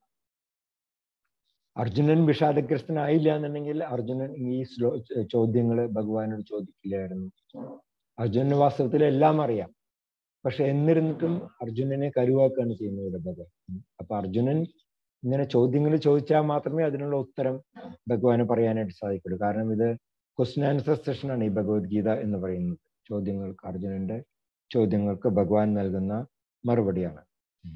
അർജുനൻ വിഷാദഗ്രസ്തനായില്ല എന്നുണ്ടെങ്കിൽ അർജുനൻ ഈ ശ്ലോ ചോദ്യങ്ങൾ ഭഗവാനോട് ചോദിക്കില്ലായിരുന്നു അർജുനന് വാസ്തവത്തിൽ എല്ലാം അറിയാം പക്ഷെ എന്നിരുന്നിട്ടും അർജുനനെ കരുവാക്കുകയാണ് ചെയ്യുന്നത് ഇവിടെ ഭഗവാൻ ഉം. അപ്പൊ അർജുനൻ ഇങ്ങനെ ചോദ്യങ്ങൾ ചോദിച്ചാൽ മാത്രമേ അതിനുള്ള ഉത്തരം ഭഗവാന് പറയാനായിട്ട് സാധിക്കുള്ളൂ കാരണം ഇത് ക്വസ്റ്റ്യൻ ആൻസർ സെഷനാണ് ഈ ഭഗവത്ഗീത എന്ന് പറയുന്നത് ചോദ്യങ്ങൾക്ക് അർജുനന്റെ ചോദ്യങ്ങൾക്ക് ഭഗവാൻ നൽകുന്ന മറുപടിയാണ് ഉം.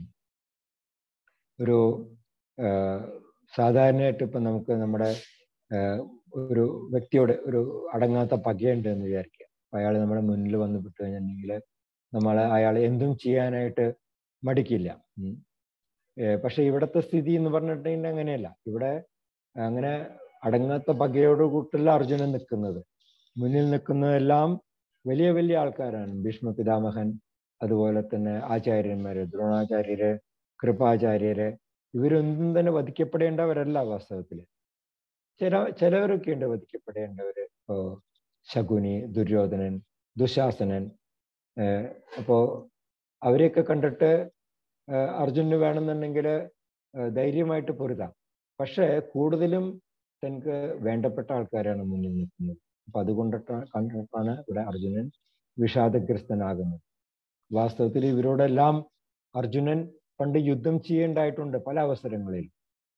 ഒരു ആ, സാധാരണയായിട്ട് ഇപ്പൊ നമുക്ക് നമ്മുടെ ആ, ഒരു വ്യക്തിയോട് ഒരു അടങ്ങാത്ത പകയുണ്ട് എന്ന് വിചാരിക്കുക അപ്പൊ അയാൾ നമ്മുടെ മുന്നിൽ വന്ന് പെട്ട് കഴിഞ്ഞിട്ടുണ്ടെങ്കിൽ നമ്മൾ അയാളെ എന്തും ചെയ്യാനായിട്ട് മടിക്കില്ല ഉം. ഏ, പക്ഷെ ഇവിടുത്തെ സ്ഥിതി എന്ന് പറഞ്ഞിട്ടുണ്ടെങ്കിൽ അങ്ങനെയല്ല ഇവിടെ അങ്ങനെ അടങ്ങാത്ത പകയോട് കൂട്ടല്ല അർജുനൻ നിൽക്കുന്നത് മുന്നിൽ നിൽക്കുന്നതെല്ലാം വലിയ വലിയ ആൾക്കാരാണ് ഭീഷ്മ പിതാമഹൻ അതുപോലെ തന്നെ ആചാര്യന്മാര് ദ്രോണാചാര്യര് കൃപാചാര്യര് ഇവരൊന്നും തന്നെ വധിക്കപ്പെടേണ്ടവരല്ല വാസ്തവത്തില് ചില ചിലവരൊക്കെ ഉണ്ട് വധിക്കപ്പെടേണ്ടവര് ഇപ്പോ ശകുനി ദുര്യോധനൻ ദുശാസനൻ ഏഹ് അപ്പോ അവരെയൊക്കെ കണ്ടിട്ട് ഏഹ് അർജുനന് വേണമെന്നുണ്ടെങ്കിൽ ധൈര്യമായിട്ട് പൊരുതാം പക്ഷെ കൂടുതലും തനിക്ക് വേണ്ടപ്പെട്ട ആൾക്കാരാണ് മുന്നിൽ നിൽക്കുന്നത് അപ്പൊ അതുകൊണ്ടിട്ടാണ് കണ്ടിട്ടാണ് ഇവിടെ അർജുനൻ വിഷാദഗ്രസ്തനാകുന്നത് വാസ്തവത്തിൽ ഇവരോടെല്ലാം അർജുനൻ പണ്ട് യുദ്ധം ചെയ്യേണ്ടായിട്ടുണ്ട് പല അവസരങ്ങളിൽ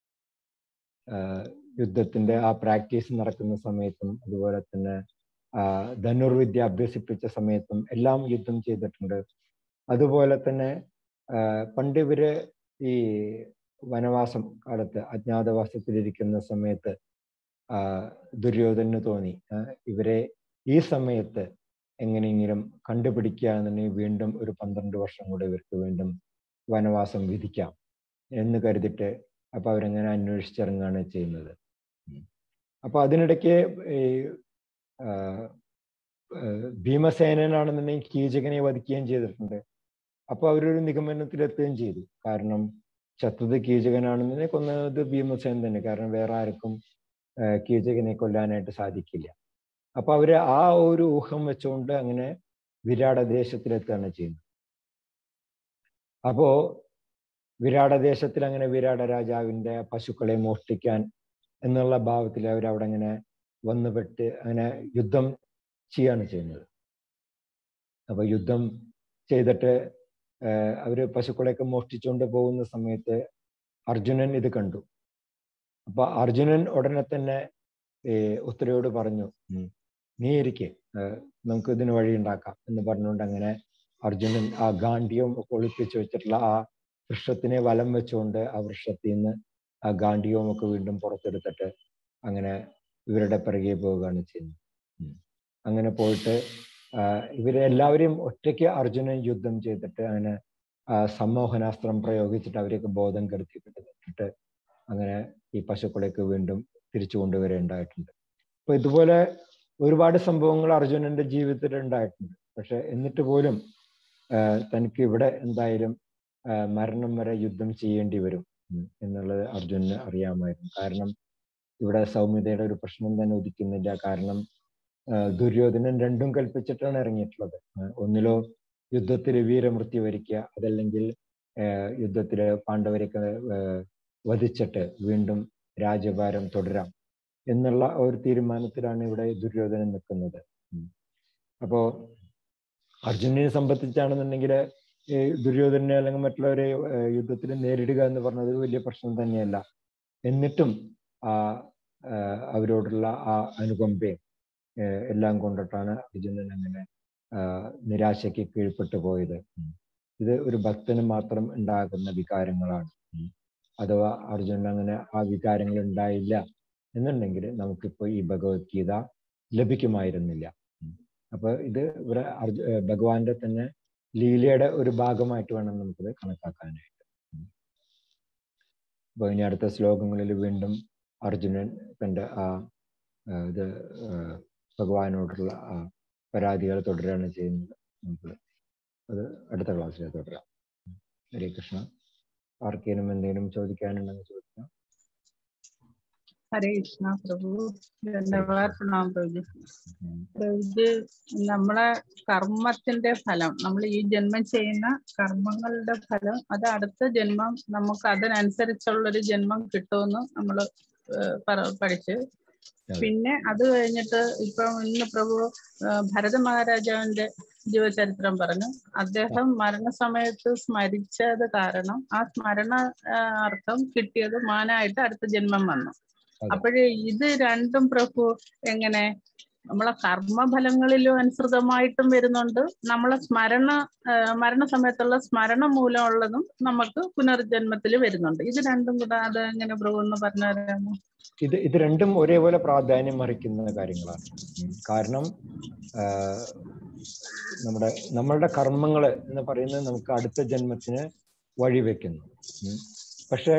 ആഹ് യുദ്ധത്തിന്റെ ആ പ്രാക്ടീസ് നടക്കുന്ന സമയത്തും അതുപോലെ തന്നെ ആ ധനുർവിദ്യ അഭ്യസിപ്പിച്ച സമയത്തും എല്ലാം യുദ്ധം ചെയ്തിട്ടുണ്ട് അതുപോലെ തന്നെ ആഹ് പണ്ട് ഇവര് ഈ വനവാസം കാലത്ത് അജ്ഞാതവാസത്തിലിരിക്കുന്ന സമയത്ത് ആ ദുര്യോധനന് തോന്നി ആ, ഇവരെ ഈ സമയത്ത് എങ്ങനെയെങ്കിലും കണ്ടുപിടിക്കുക എന്നുണ്ടെങ്കിൽ വീണ്ടും ഒരു പന്ത്രണ്ട് വർഷം കൂടെ ഇവർക്ക് വീണ്ടും വനവാസം വിധിക്കാം എന്ന് കരുതിയിട്ട് അപ്പൊ അവരെങ്ങനെ അന്വേഷിച്ചിറങ്ങുകയാണ് ചെയ്യുന്നത് ഉം. അപ്പൊ അതിനിടയ്ക്ക് ഈ ആ, ആ, ഭീമസേനനാണെന്നുണ്ടെങ്കിൽ കീചകനെ വധിക്കുകയും ചെയ്തിട്ടുണ്ട് അപ്പൊ അവരൊരു നിഗമനത്തിലെത്തുകയും ചെയ്തു കാരണം ശത്രുത കീചകനാണെന്നുണ്ടെങ്കിൽ കൊന്നത് ഭീമസേൻ തന്നെ കാരണം വേറെ ആർക്കും ആ, കീചകനെ കൊല്ലാനായിട്ട് സാധിക്കില്ല അപ്പൊ അവര് ആ ഒരു ഊഹം വെച്ചുകൊണ്ട് അങ്ങനെ വിരാട ദേശത്തിലെത്തുകയാണ് ചെയ്യുന്നത് അപ്പോ വിരാട ദേശത്തിൽ അങ്ങനെ വിരാട രാജാവിന്റെ പശുക്കളെ മോഷ്ടിക്കാൻ എന്നുള്ള ഭാവത്തിൽ അവർ അവിടെ അങ്ങനെ വന്നുപെട്ട് അങ്ങനെ യുദ്ധം ചെയ്യാണ് ചെയ്യുന്നത് അപ്പൊ യുദ്ധം ചെയ്തിട്ട് ആഹ് അവര് പശുക്കളെയൊക്കെ മോഷ്ടിച്ചുകൊണ്ട് പോകുന്ന സമയത്ത് അർജുനൻ ഇത് കണ്ടു അപ്പൊ അർജുനൻ ഉടനെ തന്നെ ഈ ഉത്തരയോട് പറഞ്ഞു ഉം, നീ ഇരിക്കെ നമുക്ക് ഇതിന് വഴി ഉണ്ടാക്കാം എന്ന് പറഞ്ഞുകൊണ്ട് അങ്ങനെ അർജുനൻ ആ ഗാന്ധിയം ഒക്കെ ഒളിപ്പിച്ച് വെച്ചിട്ടുള്ള ആ വൃക്ഷത്തിനെ വലം വെച്ചുകൊണ്ട് ആ വൃക്ഷത്തിൽ നിന്ന് ആ ഗാന്ധിയവും ഒക്കെ വീണ്ടും പുറത്തെടുത്തിട്ട് അങ്ങനെ ഇവരുടെ പിറകെ പോവുകയാണ് ചെയ്യുന്നത് ഉം. അങ്ങനെ പോയിട്ട് ആ, ഇവരെ എല്ലാവരെയും ഒറ്റയ്ക്ക് അർജുനൻ യുദ്ധം ചെയ്തിട്ട് അങ്ങനെ ആ, സമ്മോഹനാസ്ത്രം പ്രയോഗിച്ചിട്ട് അവരെയൊക്കെ ബോധം കെടുത്തിപ്പിട്ടിട്ട് അങ്ങനെ ഈ പശുക്കളെയൊക്കെ വീണ്ടും തിരിച്ചു കൊണ്ടുവരേണ്ടായിട്ടുണ്ട് അപ്പൊ ഇതുപോലെ ഒരുപാട് സംഭവങ്ങൾ അർജുനന്റെ ജീവിതത്തിൽ ഉണ്ടായിട്ടുണ്ട് പക്ഷെ എന്നിട്ട് പോലും ആ, തനിക്ക് ഇവിടെ എന്തായാലും ആ, മരണം വരെ യുദ്ധം ചെയ്യേണ്ടി വരും ഉം, എന്നുള്ളത് അർജുനന് അറിയാമായിരുന്നു കാരണം ഇവിടെ സൗമ്യതയുടെ ഒരു പ്രശ്നം തന്നെ ഉദിക്കുന്നില്ല കാരണം ആ, ദുര്യോധനൻ രണ്ടും കൽപ്പിച്ചിട്ടാണ് ഇറങ്ങിയിട്ടുള്ളത് ആ, ഒന്നിലോ യുദ്ധത്തിൽ വീരമൃത്യു വരിക്കുക അതല്ലെങ്കിൽ ആ, യുദ്ധത്തില് പാണ്ഡവരെയൊക്കെ ആ, വധിച്ചിട്ട് വീണ്ടും രാജ്യഭാരം തുടരാം എന്നുള്ള ഒരു തീരുമാനത്തിലാണ് ഇവിടെ ദുര്യോധനൻ നിൽക്കുന്നത് ഉം. അപ്പോ അർജുനനെ സംബന്ധിച്ചാണെന്നുണ്ടെങ്കിൽ ഈ ദുര്യോധനെ അല്ലെങ്കിൽ മറ്റുള്ളവരെ യുദ്ധത്തിൽ നേരിടുക എന്ന് പറഞ്ഞത് ഒരു വലിയ പ്രശ്നം തന്നെയല്ല എന്നിട്ടും ആ ആ, അവരോടുള്ള ആ അനുകമ്പയും ഏഹ് എല്ലാം കൊണ്ടിട്ടാണ് അർജുനൻ അങ്ങനെ ആ, നിരാശയ്ക്ക് കീഴ്പ്പെട്ടു പോയത് ഉം. ഇത് ഒരു ഭക്തന് മാത്രം ഉണ്ടാകുന്ന വികാരങ്ങളാണ് ഉം. അഥവാ അർജുനൻ അങ്ങനെ ആ വികാരങ്ങൾ ഉണ്ടായില്ല എന്നുണ്ടെങ്കിൽ നമുക്കിപ്പോ ഈ ഭഗവത്ഗീത ലഭിക്കുമായിരുന്നില്ല ഉം. അപ്പൊ ഇത് ഇവിടെ അർജു ഏഹ് ഭഗവാന്റെ തന്നെ ലീലയുടെ ഒരു ഭാഗമായിട്ട് വേണം നമുക്കിത് കണക്കാക്കാനായിട്ട് ഉം. അപ്പൊ ഇനി അടുത്ത ശ്ലോകങ്ങളിൽ വീണ്ടും അർജുനൻ തന്റെ ആ ആ, ഇത് ആ, ഭഗവാനോടുള്ള ആ പരാതികൾ തുടരുകയാണ് ചെയ്യുന്നത് നമുക്ക് അത് അടുത്ത ക്ലാസ്സിൽ തുടരാം ഹരേ കൃഷ്ണ ആർക്കേലും എന്തെങ്കിലും ചോദിക്കാനുണ്ടെങ്കിൽ ചോദിക്കാം ഹരേ കൃഷ്ണ പ്രഭു ധന്യവാദ പ്രണാം പ്രഭു ഉം. ഇത് നമ്മളെ കർമ്മത്തിന്റെ ഫലം നമ്മൾ ഈ ജന്മം ചെയ്യുന്ന കർമ്മങ്ങളുടെ ഫലം അത് അടുത്ത ജന്മം നമുക്ക് അതിനനുസരിച്ചുള്ളൊരു ജന്മം കിട്ടുമെന്ന് നമ്മൾ പഠിച്ച് അതെ. പിന്നെ അത് കഴിഞ്ഞിട്ട് ഇപ്പൊ ഇന്ന് പ്രഭു ആ, ഭരത മഹാരാജാവിന്റെ ജീവചരിത്രം പറഞ്ഞു അദ്ദേഹം മരണസമയത്ത് സ്മരിച്ചത് കാരണം ആ സ്മരണ ആ, അർത്ഥം കിട്ടിയത് മാനായിട്ട് അടുത്ത ജന്മം വന്നു അതെ. അപ്പോഴേ ഇത് രണ്ടും പ്രഭു എങ്ങനെ നമ്മളെ കർമ്മഫലങ്ങളിലും അനുസൃതമായിട്ടും വരുന്നുണ്ട് നമ്മളെ സ്മരണ ആ, മരണസമയത്തുള്ള സ്മരണ മൂലമുള്ളതും നമുക്ക് പുനർജന്മത്തിൽ വരുന്നുണ്ട് ഇത് രണ്ടും കൂടെ അത് എങ്ങനെ പ്രഭു എന്ന് പറഞ്ഞു തരാമോ ഇത് ഇത് രണ്ടും ഒരേപോലെ പ്രാധാന്യം അർഹിക്കുന്ന കാര്യങ്ങളാണ് ഉം. കാരണം ആ, നമ്മുടെ നമ്മളുടെ കർമ്മങ്ങൾ എന്ന് പറയുന്നത് നമുക്ക് അടുത്ത ജന്മത്തിന് വഴിവെക്കുന്നു ഉം. പക്ഷേ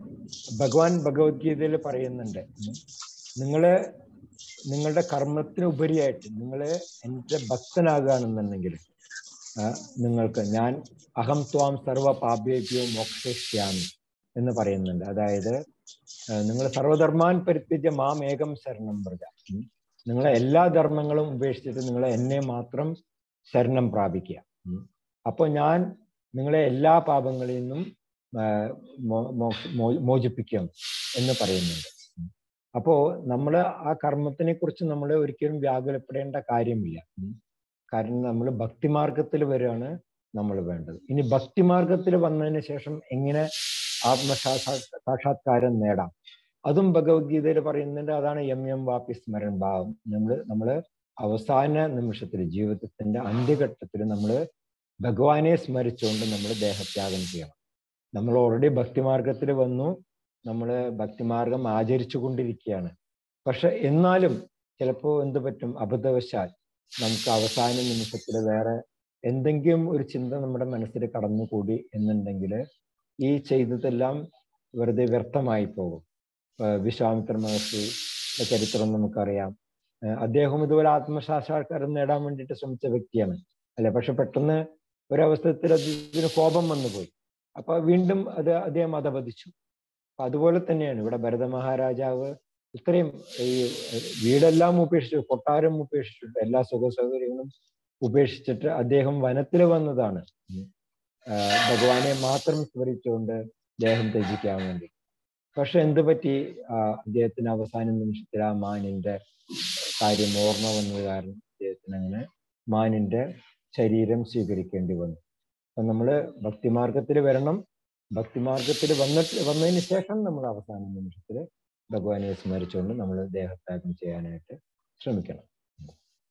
ഭഗവാൻ ഭഗവത്ഗീതയിൽ പറയുന്നുണ്ട് ഉം. നിങ്ങള് നിങ്ങളുടെ കർമ്മത്തിന് ഉപരിയായിട്ട് നിങ്ങള് എൻ്റെ ഭക്തനാകുകയാണെന്നുണ്ടെങ്കിൽ ആ, നിങ്ങൾക്ക് ഞാൻ അഹം ത്വാം സർവ പാപ്യേഭ്യോ മോക്ഷയിഷ്യാമി എന്ന് പറയുന്നുണ്ട് അതായത് നിങ്ങൾ സർവധർമാൻ പരിത്യജ മാം ഏകം ശരണം പ്രജ ഉം. നിങ്ങളെ എല്ലാ ധർമ്മങ്ങളും ഉപേക്ഷിച്ചിട്ട് നിങ്ങൾ എന്നെ മാത്രം ശരണം പ്രാപിക്കുക ഉം. അപ്പൊ ഞാൻ നിങ്ങളെ എല്ലാ പാപങ്ങളിൽ നിന്നും ആ, മോ- മോക്ഷ- മോ- മോചിപ്പിക്കും എന്ന് പറയുന്നുണ്ട് ഉം. അപ്പോ നമ്മൾ ആ കർമ്മത്തിനെ കുറിച്ച് നമ്മൾ ഒരിക്കലും വ്യാകുലപ്പെടേണ്ട കാര്യമില്ല ഉം. കാരണം നമ്മൾ ഭക്തിമാർഗത്തിൽ വരികയാണ് നമ്മൾ വേണ്ടത് ഇനി ഭക്തിമാർഗത്തിൽ വന്നതിന് ശേഷം എങ്ങനെ ആത്മസാക്ഷാ സാക്ഷാത്കാരം നേടാം അതും ഭഗവത്ഗീതയിൽ പറയുന്നുണ്ട് അതാണ് എം എം വാപ്പി സ്മരൺ ഭാവം നമ്മൾ നമ്മള് അവസാന നിമിഷത്തിൽ ജീവിതത്തിന്റെ അന്ത്യഘട്ടത്തിൽ നമ്മൾ ഭഗവാനെ സ്മരിച്ചുകൊണ്ട് നമ്മൾ ദേഹത്യാഗം ചെയ്യണം നമ്മൾ ഓൾറെഡി ഭക്തിമാർഗത്തിൽ വന്നു നമ്മൾ ഭക്തിമാർഗം ആചരിച്ചു കൊണ്ടിരിക്കുകയാണ് പക്ഷെ എന്നാലും ചിലപ്പോൾ എന്ത് പറ്റും അബദ്ധവശാൽ നമുക്ക് അവസാന നിമിഷത്തിൽ വേറെ എന്തെങ്കിലും ഒരു ചിന്ത നമ്മുടെ മനസ്സിൽ കടന്നുകൂടി എന്നുണ്ടെങ്കിൽ ഈ ചെയ്തതെല്ലാം വെറുതെ വ്യർത്ഥമായി പോകും ആഹ് വിശ്വാമിത്ര മഹർഷിയുടെ ചരിത്രം നമുക്കറിയാം ആഹ് അദ്ദേഹം ഇതുപോലെ ആത്മസാക്ഷാത്കാരം നേടാൻ വേണ്ടിയിട്ട് ശ്രമിച്ച വ്യക്തിയാണ് അല്ലെ പക്ഷെ പെട്ടെന്ന് ഒരവസരത്തിൽ അദ്ദേഹത്തിന് കോപം വന്നുപോയി അപ്പൊ വീണ്ടും അത് അദ്ദേഹം അധപതിച്ചു അപ്പൊ അതുപോലെ തന്നെയാണ് ഇവിടെ ഭരത മഹാരാജാവ് ഇത്രയും ഈ വീടെല്ലാം ഉപേക്ഷിച്ചു കൊട്ടാരം ഉപേക്ഷിച്ചിട്ട് എല്ലാ സുഖ സൗകര്യങ്ങളും ഉപേക്ഷിച്ചിട്ട് അദ്ദേഹം വനത്തിൽ വന്നതാണ് ഉം. ആഹ് ഭഗവാനെ മാത്രം സ്മരിച്ചുകൊണ്ട് ദേഹം ത്യജിക്കാൻ വേണ്ടി പക്ഷെ എന്ത് പറ്റി ആ, അദ്ദേഹത്തിന് അവസാന നിമിഷത്തിൽ ആ മാനിന്റെ കാര്യം ഓർമ്മ വന്നത് കാരണം അദ്ദേഹത്തിന് അങ്ങനെ മാനിന്റെ ശരീരം സ്വീകരിക്കേണ്ടി വന്നു അപ്പൊ നമ്മള് ഭക്തിമാർഗത്തിൽ വരണം ഭക്തിമാർഗത്തിൽ വന്നിട്ട് വന്നതിന് ശേഷം നമ്മൾ അവസാന നിമിഷത്തിൽ ഭഗവാനെ സ്മരിച്ചുകൊണ്ട് നമ്മൾ ദേഹത്യാഗം ചെയ്യാനായിട്ട് ശ്രമിക്കണം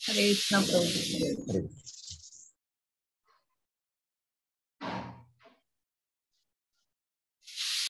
ഹരേ കൃഷ്ണ പ്രഭു ഹരേ കൃഷ്ണ